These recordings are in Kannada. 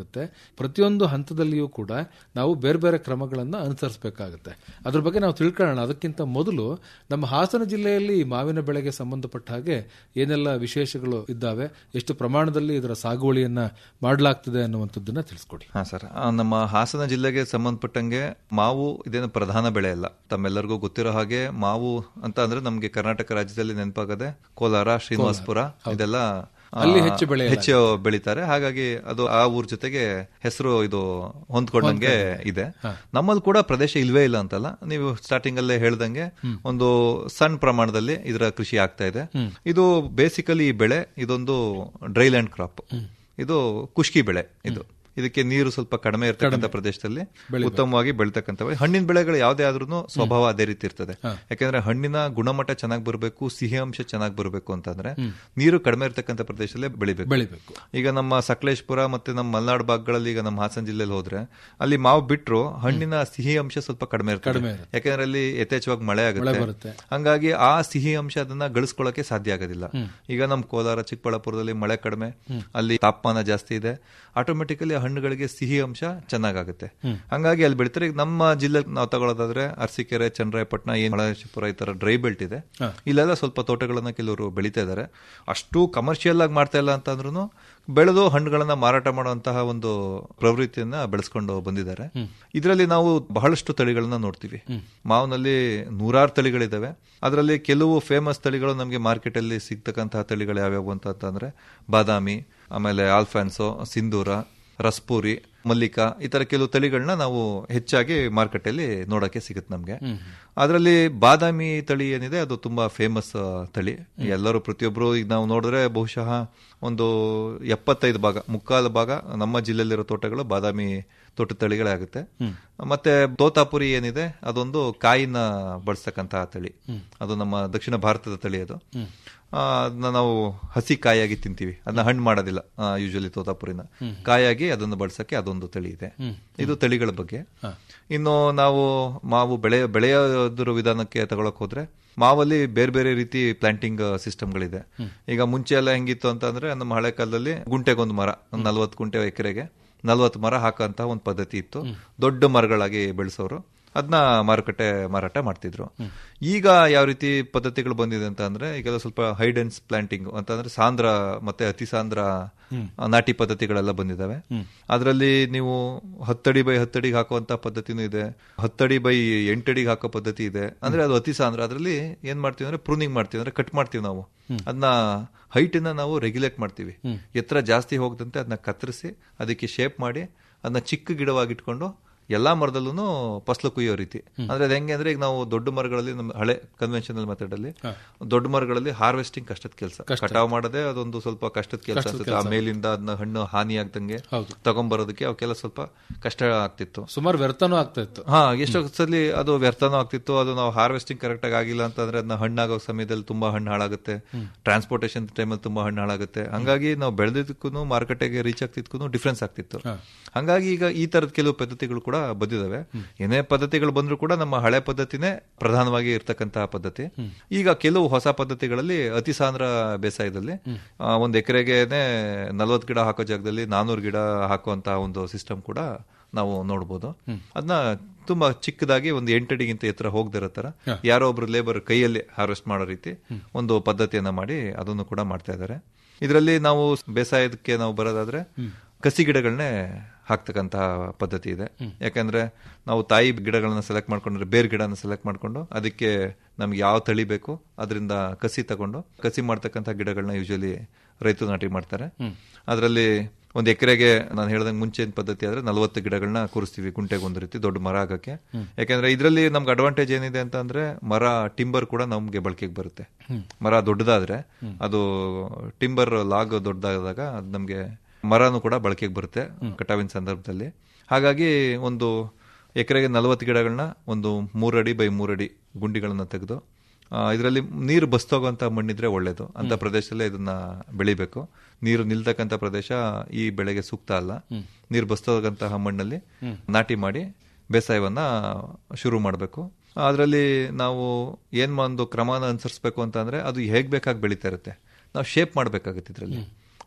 ಆಗುತ್ತೆ ಪ್ರತಿಯೊಂದು ಹಂತದಲ್ಲಿಯೂ ಕೂಡ ನಾವು ಬೇರೆ ಬೇರೆ ಕ್ರಮಗಳನ್ನು ಅನುಸರಿಸಬೇಕಾಗುತ್ತೆ ಅದ್ರ ಬಗ್ಗೆ ನಾವು ತಿಳ್ಕೊಳ್ಳೋಣ ಅದಕ್ಕಿಂತ ಮೊದಲು ನಮ್ಮ ಹಾಸನ ಜಿಲ್ಲೆಯಲ್ಲಿ ಈ ಮಾವಿನ ಬೆಳೆಗೆ ಸಂಬಂಧಪಟ್ಟ ಹಾಗೆ ಏನೆಲ್ಲ ವಿಶೇಷಗಳು ಇದ್ದಾವೆ ಎಷ್ಟು ಪ್ರಮಾಣದಲ್ಲಿ ಇದರ ಸಾಗುವಳಿಯನ್ನ ಮಾಡಲಾಗ್ತದೆ ಅನ್ನುವಂಥದ್ದನ್ನ ತಿಳಿಸ್ಕೊಡಿ ಹಾ ಸರ್ ಆ, ನಮ್ಮ ಹಾಸನ ಜಿಲ್ಲೆಗೆ ಸಂಬಂಧಪಟ್ಟಂಗೆ ಮಾವು ಇದೇನು ಪ್ರಧಾನ ಬೆಳೆ ಅಲ್ಲ ತಮ್ಮೆಲ್ಲರಿಗೂ ಗೊತ್ತಿರೋ ಹಾಗೆ ಮಾವು ಅಂತ ಅಂದ್ರೆ ನಮ್ಗೆ ಕರ್ನಾಟಕ ರಾಜ್ಯದಲ್ಲಿ ನೆನಪಾಗದೆ ಕೋಲಾರ ಶ್ರೀನಿವಾಸಪುರ ಇದೆಲ್ಲ ಆ, ಅಲ್ಲಿ ಹೆಚ್ಚು ಬೆಳೆಯಲಾಗುತ್ತೆ. ಹೆಚ್ಚು ಬೆಳೀತಾರೆ ಹಾಗಾಗಿ ಅದು ಆ ಊರ್ ಜೊತೆಗೆ ಹೆಸರು ಇದು ಹೊಂದ್ಕೊಂಡಂಗೆ ಇದೆ ನಮ್ಮಲ್ಲಿ ಕೂಡ ಪ್ರದೇಶ ಇಲ್ವೇ ಇಲ್ಲ ಅಂತಲ್ಲ ನೀವು ಸ್ಟಾರ್ಟಿಂಗ್ ಅಲ್ಲೇ ಹೇಳ್ದಂಗೆ ಒಂದು ಸಣ್ಣ ಪ್ರಮಾಣದಲ್ಲಿ ಇದರ ಕೃಷಿ ಆಗ್ತಾ ಇದೆ ಇದು ಬೇಸಿಕಲಿ ಈ ಬೆಳೆ ಇದೊಂದು ಡ್ರೈ ಲ್ಯಾಂಡ್ ಕ್ರಾಪ್ ಇದು ಕುಷ್ಕಿ ಬೆಳೆ ಇದು ಇದಕ್ಕೆ ನೀರು ಸ್ವಲ್ಪ ಕಡಿಮೆ ಇರತಕ್ಕಂಥ ಪ್ರದೇಶದಲ್ಲಿ ಉತ್ತಮವಾಗಿ ಬೆಳಿತಕ್ಕಂಥ ಬೆಳೆ. ಹಣ್ಣಿನ ಬೆಳೆಗಳು ಯಾವುದೇ ಆದ್ರೂ ಸ್ವಭಾವ ಅದೇ ರೀತಿ ಇರ್ತದೆ ಯಾಕಂದ್ರೆ ಹಣ್ಣಿನ ಗುಣಮಟ್ಟ ಚೆನ್ನಾಗಿ ಬರಬೇಕು ಸಿಹಿ ಅಂಶ ಚೆನ್ನಾಗಿ ಬರಬೇಕು ಅಂತಂದ್ರೆ ನೀರು ಕಡಿಮೆ ಇರತಕ್ಕಂಥ ಪ್ರದೇಶದಲ್ಲೇ ಬೆಳಿಬೇಕು ಬೆಳಿಬೇಕು ಈಗ ನಮ್ಮ ಸಕಲೇಶ್ಪುರ ಮತ್ತೆ ನಮ್ಮ ಮಲೆನಾಡು ಭಾಗಗಳಲ್ಲಿ ಈಗ ನಮ್ಮ ಹಾಸನ ಜಿಲ್ಲೆಯಲ್ಲಿ ಹೋದ್ರೆ ಅಲ್ಲಿ ಮಾವು ಬಿಟ್ರು ಹಣ್ಣಿನ ಸಿಹಿ ಅಂಶ ಸ್ವಲ್ಪ ಕಡಿಮೆ ಇರ್ತದೆ ಯಾಕಂದ್ರೆ ಅಲ್ಲಿ ಯಥೇಚ್ಛವಾಗಿ ಮಳೆ ಬರುತ್ತೆ. ಆಗುತ್ತೆ ಹಂಗಾಗಿ ಆ ಸಿಹಿ ಅಂಶ ಅದನ್ನ ಗಳಿಸ್ಕೊಳ್ಳಕ್ಕೆ ಸಾಧ್ಯ ಆಗೋದಿಲ್ಲ ಈಗ ನಮ್ಮ ಕೋಲಾರ ಚಿಕ್ಕಬಳ್ಳಾಪುರದಲ್ಲಿ ಮಳೆ ಕಡಿಮೆ ಅಲ್ಲಿ ತಾಪಮಾನ ಜಾಸ್ತಿ ಇದೆ ಆಟೋಮೆಟಿಕಲಿ ಹಣ್ಣುಗಳಿಗೆ ಸಿಹಿ ಅಂಶ ಚೆನ್ನಾಗಾಗುತ್ತೆ ಹಂಗಾಗಿ ಅಲ್ಲಿ ಬೆಳಿತಾರೆ ಈಗ ನಮ್ಮ ಜಿಲ್ಲೆ ನಾವು ತಗೊಳ್ಳೋದಾದ್ರೆ ಅರಸೀಕೆರೆ ಚನ್ನರಾಯಪಟ್ಟಣ ಏನ್ ಮಳೇಶ್ವರ ಈ ತರ ಡ್ರೈ ಬೆಲ್ಟ್ ಇದೆ ಇಲ್ಲೆಲ್ಲ ಸ್ವಲ್ಪ ತೋಟಗಳನ್ನ ಕೆಲವರು ಬೆಳಿತಾ ಇದ್ದಾರೆ ಅಷ್ಟು ಕಮರ್ಷಿಯಲ್ ಆಗಿ ಮಾಡ್ತಾ ಇಲ್ಲ ಅಂತಂದ್ರೂ ಬೆಳೆದು ಹಣ್ಣುಗಳನ್ನ ಮಾರಾಟ ಮಾಡುವಂತಹ ಒಂದು ಪ್ರವೃತ್ತಿಯನ್ನ ಬೆಳೆಸ್ಕೊಂಡು ಬಂದಿದ್ದಾರೆ ಇದರಲ್ಲಿ ನಾವು ಬಹಳಷ್ಟು ತಳಿಗಳನ್ನ ನೋಡ್ತೀವಿ ಮಾವಿನಲ್ಲಿ ನೂರಾರು ತಳಿಗಳಿದಾವೆ ಅದರಲ್ಲಿ ಕೆಲವು ಫೇಮಸ್ ತಳಿಗಳು ನಮಗೆ ಮಾರ್ಕೆಟ್ ಅಲ್ಲಿ ಸಿಗ್ತಕ್ಕಂತಹ ತಳಿಗಳು ಯಾವ್ಯಾವು ಅಂತ ಅಂತಂದ್ರೆ ಬಾದಾಮಿ ಆಮೇಲೆ ಆಲ್ಫಾನ್ಸೋ ಸಿಂಧೂರ ರಸ್ಪೂರಿ ಮಲ್ಲಿಕಾ ಈ ತರ ಕೆಲವು ತಳಿಗಳನ್ನ ನಾವು ಹೆಚ್ಚಾಗಿ ಮಾರ್ಕೆಟ್ ಅಲ್ಲಿ ನೋಡಕ್ಕೆ ಸಿಗುತ್ತೆ ನಮ್ಗೆ ಅದರಲ್ಲಿ ಬಾದಾಮಿ ತಳಿ ಏನಿದೆ ಅದು ತುಂಬಾ ಫೇಮಸ್ ತಳಿ ಎಲ್ಲರೂ ಪ್ರತಿಯೊಬ್ರು ಈಗ ನಾವು ನೋಡಿದ್ರೆ ಬಹುಶಃ ಒಂದು ಎಪ್ಪತ್ತೈದು ಭಾಗ ಮುಕ್ಕಾಲು ಭಾಗ ನಮ್ಮ ಜಿಲ್ಲೆಯಲ್ಲಿರೋ ತೋಟಗಳು ಬಾದಾಮಿ ತೋಟ ತಳಿಗಳೇ ಆಗುತ್ತೆ ಮತ್ತೆ ತೋತಾಪುರಿ ಏನಿದೆ ಅದೊಂದು ಕಾಯಿನ ಬಳಸ್ತಕ್ಕಂತಹ ತಳಿ ಅದು ನಮ್ಮ ದಕ್ಷಿಣ ಭಾರತದ ತಳಿ ಅದು ಆ, ಅದನ್ನ ನಾವು ಹಸಿ ಕಾಯಾಗಿ ತಿಂತೀವಿ ಅದನ್ನ ಹಣ್ಣು ಮಾಡೋದಿಲ್ಲ ಯೂಶಲಿ ತೋತಾಪುರಿನ ಕಾಯಾಗಿ ಅದನ್ನು ಬಳಸಕ್ಕೆ ಅದೊಂದು ತಳಿ ಇದೆ ಇದು ತಳಿಗಳ ಬಗ್ಗೆ ಇನ್ನು ನಾವು ಮಾವು ಬೆಳೆ ಬೆಳೆಯೋದ್ರ ವಿಧಾನಕ್ಕೆ ತಗೊಳಕ್ ಹೋದ್ರೆ ಮಾವಲ್ಲಿ ಬೇರೆ ಬೇರೆ ರೀತಿ ಪ್ಲಾಂಟಿಂಗ್ ಸಿಸ್ಟಮ್ಗಳಿದೆ ಈಗ ಮುಂಚೆ ಎಲ್ಲ ಹೆಂಗಿತ್ತು ಅಂತಂದ್ರೆ ನಮ್ಮ ಹಳೆ ಕಾಲದಲ್ಲಿ ಗುಂಟೆಗೊಂದು ಮರ ಒಂದು ನಲ್ವತ್ತು ಗುಂಟೆ ಎಕರೆಗೆ ನಲ್ವತ್ತು ಮರ ಹಾಕಂತ ಒಂದು ಪದ್ಧತಿ ಇತ್ತು ದೊಡ್ಡ ಮರಗಳಾಗಿ ಬೆಳೆಸೋರು ಅದನ್ನ ಮಾರುಕಟ್ಟೆ ಮಾರಾಟ ಮಾಡ್ತಿದ್ರು ಈಗ ಯಾವ ರೀತಿ ಪದ್ಧತಿಗಳು ಬಂದಿದೆ ಅಂತ ಅಂದ್ರೆ ಈಗೆಲ್ಲ ಸ್ವಲ್ಪ ಹೈಡೆನ್ಸ್ ಪ್ಲಾಂಟಿಂಗ್ ಅಂತಂದ್ರೆ ಸಾಂದ್ರ ಮತ್ತೆ ಅತಿ ಸಾಂದ್ರ ಆ, ನಾಟಿ ಪದ್ಧತಿಗಳೆಲ್ಲ ಬಂದಿದಾವೆ ಅದರಲ್ಲಿ ನೀವು ಹತ್ತಡಿ ಬೈ ಹತ್ತಡಿಗೆ ಹಾಕುವಂತ ಪದ್ಧತಿನೂ ಇದೆ ಹತ್ತಡಿ ಬೈ ಎಂಟಡಿಗೆ ಹಾಕೋ ಪದ್ಧತಿ ಇದೆ ಅಂದ್ರೆ ಅದು ಅತಿ ಸಾಂದ್ರ ಅದರಲ್ಲಿ ಏನ್ ಮಾಡ್ತೀವಿ ಅಂದ್ರೆ ಪ್ರೂನಿಂಗ್ ಮಾಡ್ತೀವಿ ಅಂದ್ರೆ ಕಟ್ ಮಾಡ್ತೀವಿ ನಾವು ಅದನ್ನ ಹೈಟ್ ನಾವು ರೆಗ್ಯುಲೇಟ್ ಮಾಡ್ತೀವಿ ಎತ್ತರ ಜಾಸ್ತಿ ಹೋಗದಂತೆ ಅದನ್ನ ಕತ್ತರಿಸಿ ಅದಕ್ಕೆ ಶೇಪ್ ಮಾಡಿ ಅದನ್ನ ಚಿಕ್ಕ ಗಿಡವಾಗಿಟ್ಕೊಂಡು ಎಲ್ಲಾ ಮರದಲ್ಲೂ ಫಸಲು ಕುಯ್ಯೋ ರೀತಿ ಅಂದ್ರೆ ಅದು ಹೆಂಗೆ ಅಂದ್ರೆ ಈಗ ನಾವು ದೊಡ್ಡ ಮರಗಳಲ್ಲಿ ನಮ್ಮ ಹಳೆ ಕನ್ವೆನ್ಷನಲ್ ಮೆಥಡ್ ಅಲ್ಲಿ ದೊಡ್ಡ ಮರಗಳಲ್ಲಿ ಹಾರ್ವೆಸ್ಟಿಂಗ್ ಕಷ್ಟದ ಕೆಲಸ ಕಟಾವ್ ಮಾಡದೆ ಅದೊಂದು ಸ್ವಲ್ಪ ಕಷ್ಟದ ಕೆಲಸ ಆಗ್ತದೆ ಆ ಮೇಲಿಂದ ಅದನ್ನ ಹಣ್ಣು ಹಾನಿ ಆಗ್ದಂಗೆ ತಗೊಂಬರೋದಕ್ಕೆ ಅವಕ್ಕೆಲ್ಲ ಸ್ವಲ್ಪ ಕಷ್ಟ ಆಗ್ತಿತ್ತು ಸುಮಾರು ವ್ಯರ್ಥನೂ ಆಗ್ತಾ ಇತ್ತು ಹಾ ಎಷ್ಟೋ ಸಲ ಅದು ವ್ಯರ್ಥನೂ ಆಗ್ತಿತ್ತು ಅದು ನಾವು ಹಾರ್ವೆಸ್ಟಿಂಗ್ ಕರೆಕ್ಟ್ ಆಗಿ ಆಗಿಲ್ಲ ಅಂತಂದ್ರೆ ಅದನ್ನ ಹಣ್ಣಾಗೋ ಸಮಯದಲ್ಲಿ ತುಂಬಾ ಹಣ್ಣು ಹಾಳಾಗುತ್ತೆ ಟ್ರಾನ್ಸ್ಪೋರ್ಟೇಷನ್ ಟೈಮಲ್ಲಿ ತುಂಬಾ ಹಣ್ಣು ಹಾಳಾಗುತ್ತೆ ಹಂಗಾಗಿ ನಾವು ಬೆಳೆದಿದ್ದಕ್ಕೂ ಮಾರುಕಟ್ಟೆಗೆ ರೀಚ್ ಆಗ್ತಿದ್ಕೂ ಡಿಫ್ರೆನ್ಸ್ ಆಗ್ತಿತ್ತು ಹಂಗಾಗಿ ಈಗ ಈ ತರದ ಕೆಲವು ಪದ್ಧತಿಗಳು ಕೂಡ ಬಂದಿದಾವೆ ಏನೇ ಪದ್ಧತಿಗಳು ಬಂದ್ರು ಕೂಡ ನಮ್ಮ ಹಳೆ ಪದ್ಧತಿನೇ ಪ್ರಧಾನವಾಗಿ ಇರ್ತಕ್ಕಂತಹ ಪದ್ಧತಿ ಈಗ ಕೆಲವು ಹೊಸ ಪದ್ಧತಿಗಳಲ್ಲಿ ಅತಿ ಸಾಂದ್ರ ಬೇಸಾಯದಲ್ಲಿ ಆ, ಒಂದ್ ಎಕರೆಗೆನೆ ನಲ್ವತ್ತು ಗಿಡ ಹಾಕೋ ಜಾಗದಲ್ಲಿ ನಾನೂರು ಗಿಡ ಹಾಕುವಂತಹ ಒಂದು ಸಿಸ್ಟಮ್ ಕೂಡ ನಾವು ನೋಡ್ಬೋದು ಅದನ್ನ ತುಂಬಾ ಚಿಕ್ಕದಾಗಿ ಒಂದು ಎಂಟಡಿಗಿಂತ ಎತ್ತರ ಹೋಗದಿರೋ ತರ ಯಾರೋ ಒಬ್ರು ಲೇಬರ್ ಕೈಯಲ್ಲಿ ಹಾರ್ವೆಸ್ಟ್ ಮಾಡೋ ರೀತಿ ಒಂದು ಪದ್ಧತಿಯನ್ನ ಮಾಡಿ ಅದನ್ನು ಕೂಡ ಮಾಡ್ತಾ ಇದ್ದಾರೆ ಇದರಲ್ಲಿ ನಾವು ಬೇಸಾಯದಕ್ಕೆ ನಾವು ಬರೋದಾದ್ರೆ ಕಸಿ ಗಿಡಗಳನ್ನೇ ಹಾಕ್ತಕ್ಕಂತಹ ಪದ್ಧತಿ ಇದೆ ಯಾಕಂದ್ರೆ ನಾವು ತಾಯಿ ಗಿಡಗಳನ್ನ ಸೆಲೆಕ್ಟ್ ಮಾಡ್ಕೊಂಡ್ರೆ ಬೇರ್ ಗಿಡನ ಸೆಲೆಕ್ಟ್ ಮಾಡ್ಕೊಂಡು ಅದಕ್ಕೆ ನಮ್ಗೆ ಯಾವ ತಳಿ ಬೇಕು ಅದರಿಂದ ಕಸಿ ತಗೊಂಡು ಕಸಿ ಮಾಡ್ತಕ್ಕಂಥ ಗಿಡಗಳನ್ನ ಯೂಶಲಿ ರೈತರು ನಾಟಿ ಮಾಡ್ತಾರೆ ಅದರಲ್ಲಿ ಒಂದು ಎಕರೆಗೆ ನಾನು ಹೇಳ್ದಂಗೆ ಮುಂಚೆನ ಪದ್ಧತಿ ಆದ್ರೆ ನಲವತ್ತು ಗಿಡಗಳನ್ನ ಕೂರಿಸ್ತೀವಿ ಗುಂಟೆಗೆ ಒಂದು ರೀತಿ ದೊಡ್ಡ ಮರ ಆಗಕ್ಕೆ ಯಾಕಂದ್ರೆ ಇದರಲ್ಲಿ ನಮ್ಗೆ ಅಡ್ವಾಂಟೇಜ್ ಏನಿದೆ ಅಂತ ಅಂದ್ರೆ ಮರ ಟಿಂಬರ್ ಕೂಡ ನಮ್ಗೆ ಬಳಕೆಗೆ ಬರುತ್ತೆ ಮರ ದೊಡ್ಡದಾದ್ರೆ ಅದು ಟಿಂಬರ್ ಲಾಗ್ ದೊಡ್ಡದಾದಾಗ ಅದು ನಮ್ಗೆ ಮರನು ಕೂಡ ಬಳಕೆಗೆ ಬರುತ್ತೆ ಕಟಾವಿನ ಸಂದರ್ಭದಲ್ಲಿ ಹಾಗಾಗಿ ಒಂದು ಎಕರೆಗೆ ನಲವತ್ತು ಗಿಡಗಳನ್ನ ಒಂದು ಮೂರಡಿ ಬೈ ಮೂರಡಿ ಗುಂಡಿಗಳನ್ನ ತೆಗೆದು ಇದರಲ್ಲಿ ನೀರು ಬಸ್ತೋಗುವಂತ ಮಣ್ಣಿದ್ರೆ ಒಳ್ಳೇದು ಅಂತ ಪ್ರದೇಶದಲ್ಲೇ ಇದನ್ನ ಬೆಳಿಬೇಕು ನೀರು ನಿಲ್ತಕ್ಕಂಥ ಪ್ರದೇಶ ಈ ಬೆಳೆಗೆ ಸೂಕ್ತ ಅಲ್ಲ ನೀರು ಬಸ್ತೋಗಂತಹ ಮಣ್ಣಲ್ಲಿ ನಾಟಿ ಮಾಡಿ ಬೇಸಾಯವನ್ನ ಶುರು ಮಾಡಬೇಕು ಅದರಲ್ಲಿ ನಾವು ಏನ್ ಒಂದು ಕ್ರಮನ ಅನುಸರಿಸಬೇಕು ಅಂತ ಅಂದ್ರೆ ಅದು ಹೇಗ್ ಬೇಕಾಗಿ ಬೆಳೀತಾ ಇರುತ್ತೆ ನಾವು ಶೇಪ್ ಮಾಡ್ಬೇಕಾಗುತ್ತೆ ಇದರಲ್ಲಿ